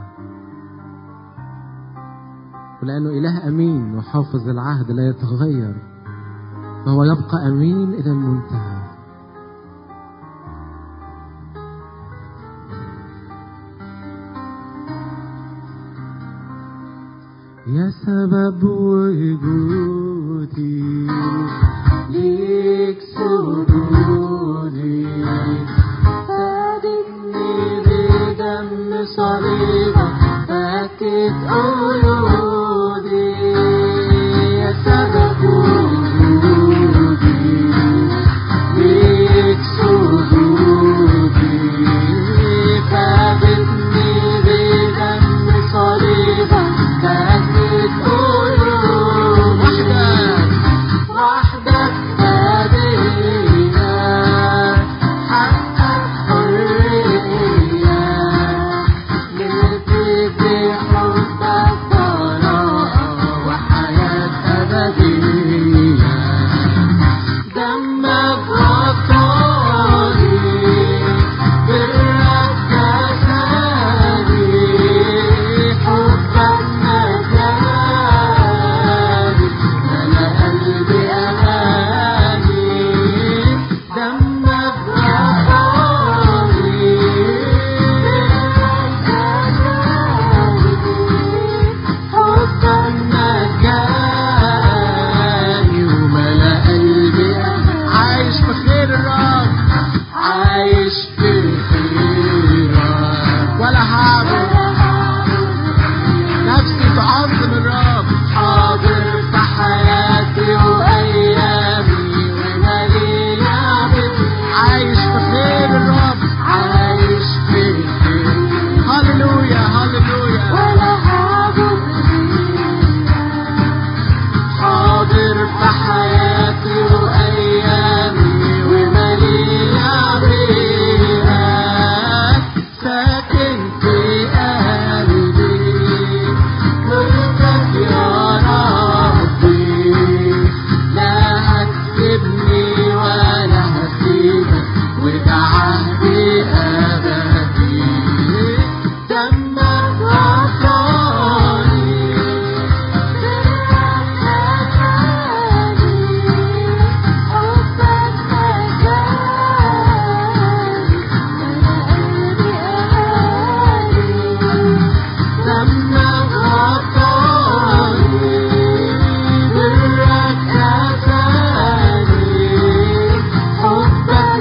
ولأنه إله أمين وحافظ العهد لا يتغير فهو يبقى أمين إلى المنتهى يا سبب وجودي ليك سجودي فادتني بدم صليبك فكت قيودي يا سبب وجودي ليك سجودي فادتني بدم صليبك فكت قيودي وحدك وحدك هدينا حقك حرية ملكي في حبك براءة وحياة أبدية دمك غطاني برك كساني حبك نجاني أنا قلبي أماني دمك غطاني حبك نجاني وملا قلبي عايش في خير الرب عايش في خيرك ولا هعمل نفسي تعظم الرب حاضر في حياتي وايامي وليالي عايش في خير الرب عايش في خير هللويا هللويا حاضر في حياتي وايامي ومليء بيها ساكن في قلبي ملكك يا ربي لا هتسيبني ولا هسيبك وده عهدي ابدي دمك غطاني دمك غطاني برك أساني حبك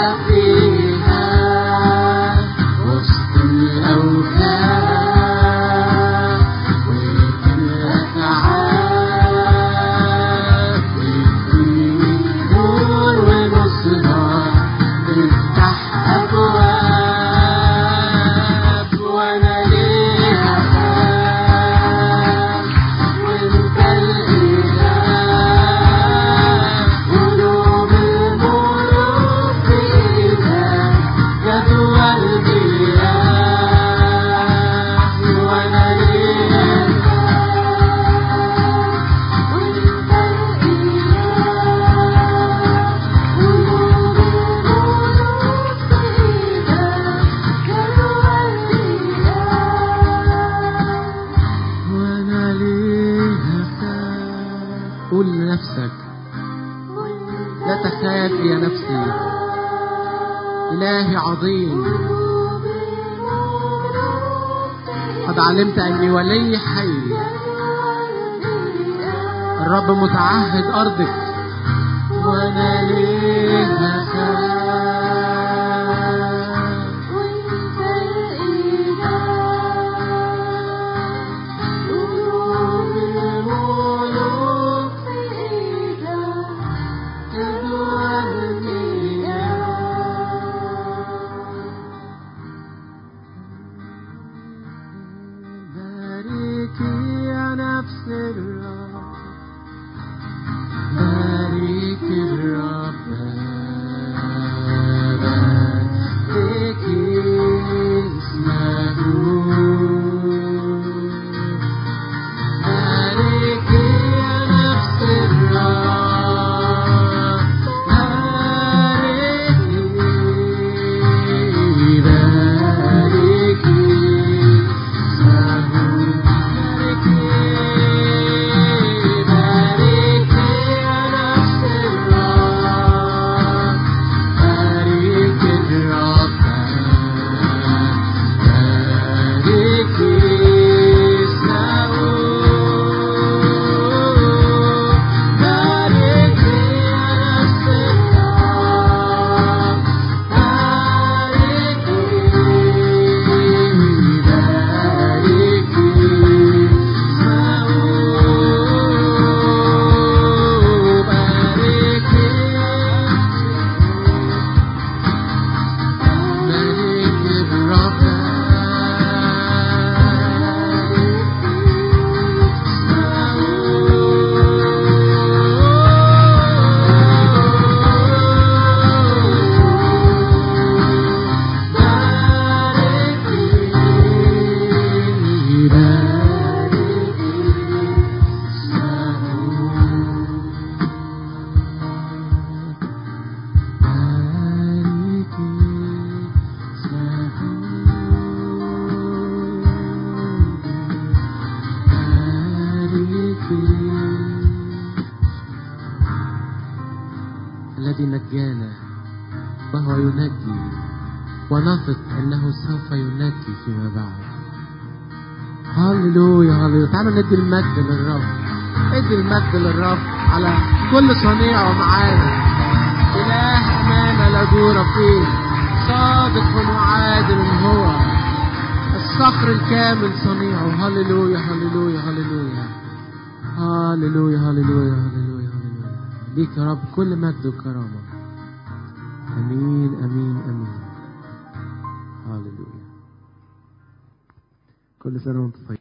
فيها وسط الأوهام والأتعاب بتديني نور ونصرة تفتح أبواب وأنا ليها باب وأنت الإله قلوب الملوك في إيدك جدوى المياه وأنا ليها وانت الإله قلوب الملوك في إيدك جدوى الإله وأنا ليها خاف قول لنفسك لا تخافي يا نفسي إلهي عظيم قد علمت أني ولي حي الرب متعهد أرضك وأنا ليها خاف وانت الإله قلوب الملوك في إيدك تدوى باركي يا نفس الرب بارك الرب باركي اسمه بارك يا نفس الرب باركي باركي اسمه باركي باركي يا نفس الرب بارك الرب باركي اسمه باركي يا نفس الرب باركي باركي اسمه باركي ملك الرب الذي نجانا وهو ينجي ونثق انه سوف ينجي فيما بعد هللويا هللويا تعالوا ندي المجد للرب ادي المجد للرب على كل صنيعه معانا اله امانه لا دور فيه صادق وعادل هو الصخر الكامل صنيعه هللويا هللويا هللويا هللويا هللويا هللويا هللويا ليك يا رب كل مجد وكرامه امين امين امين هللويا كل سنه وانتم طيبين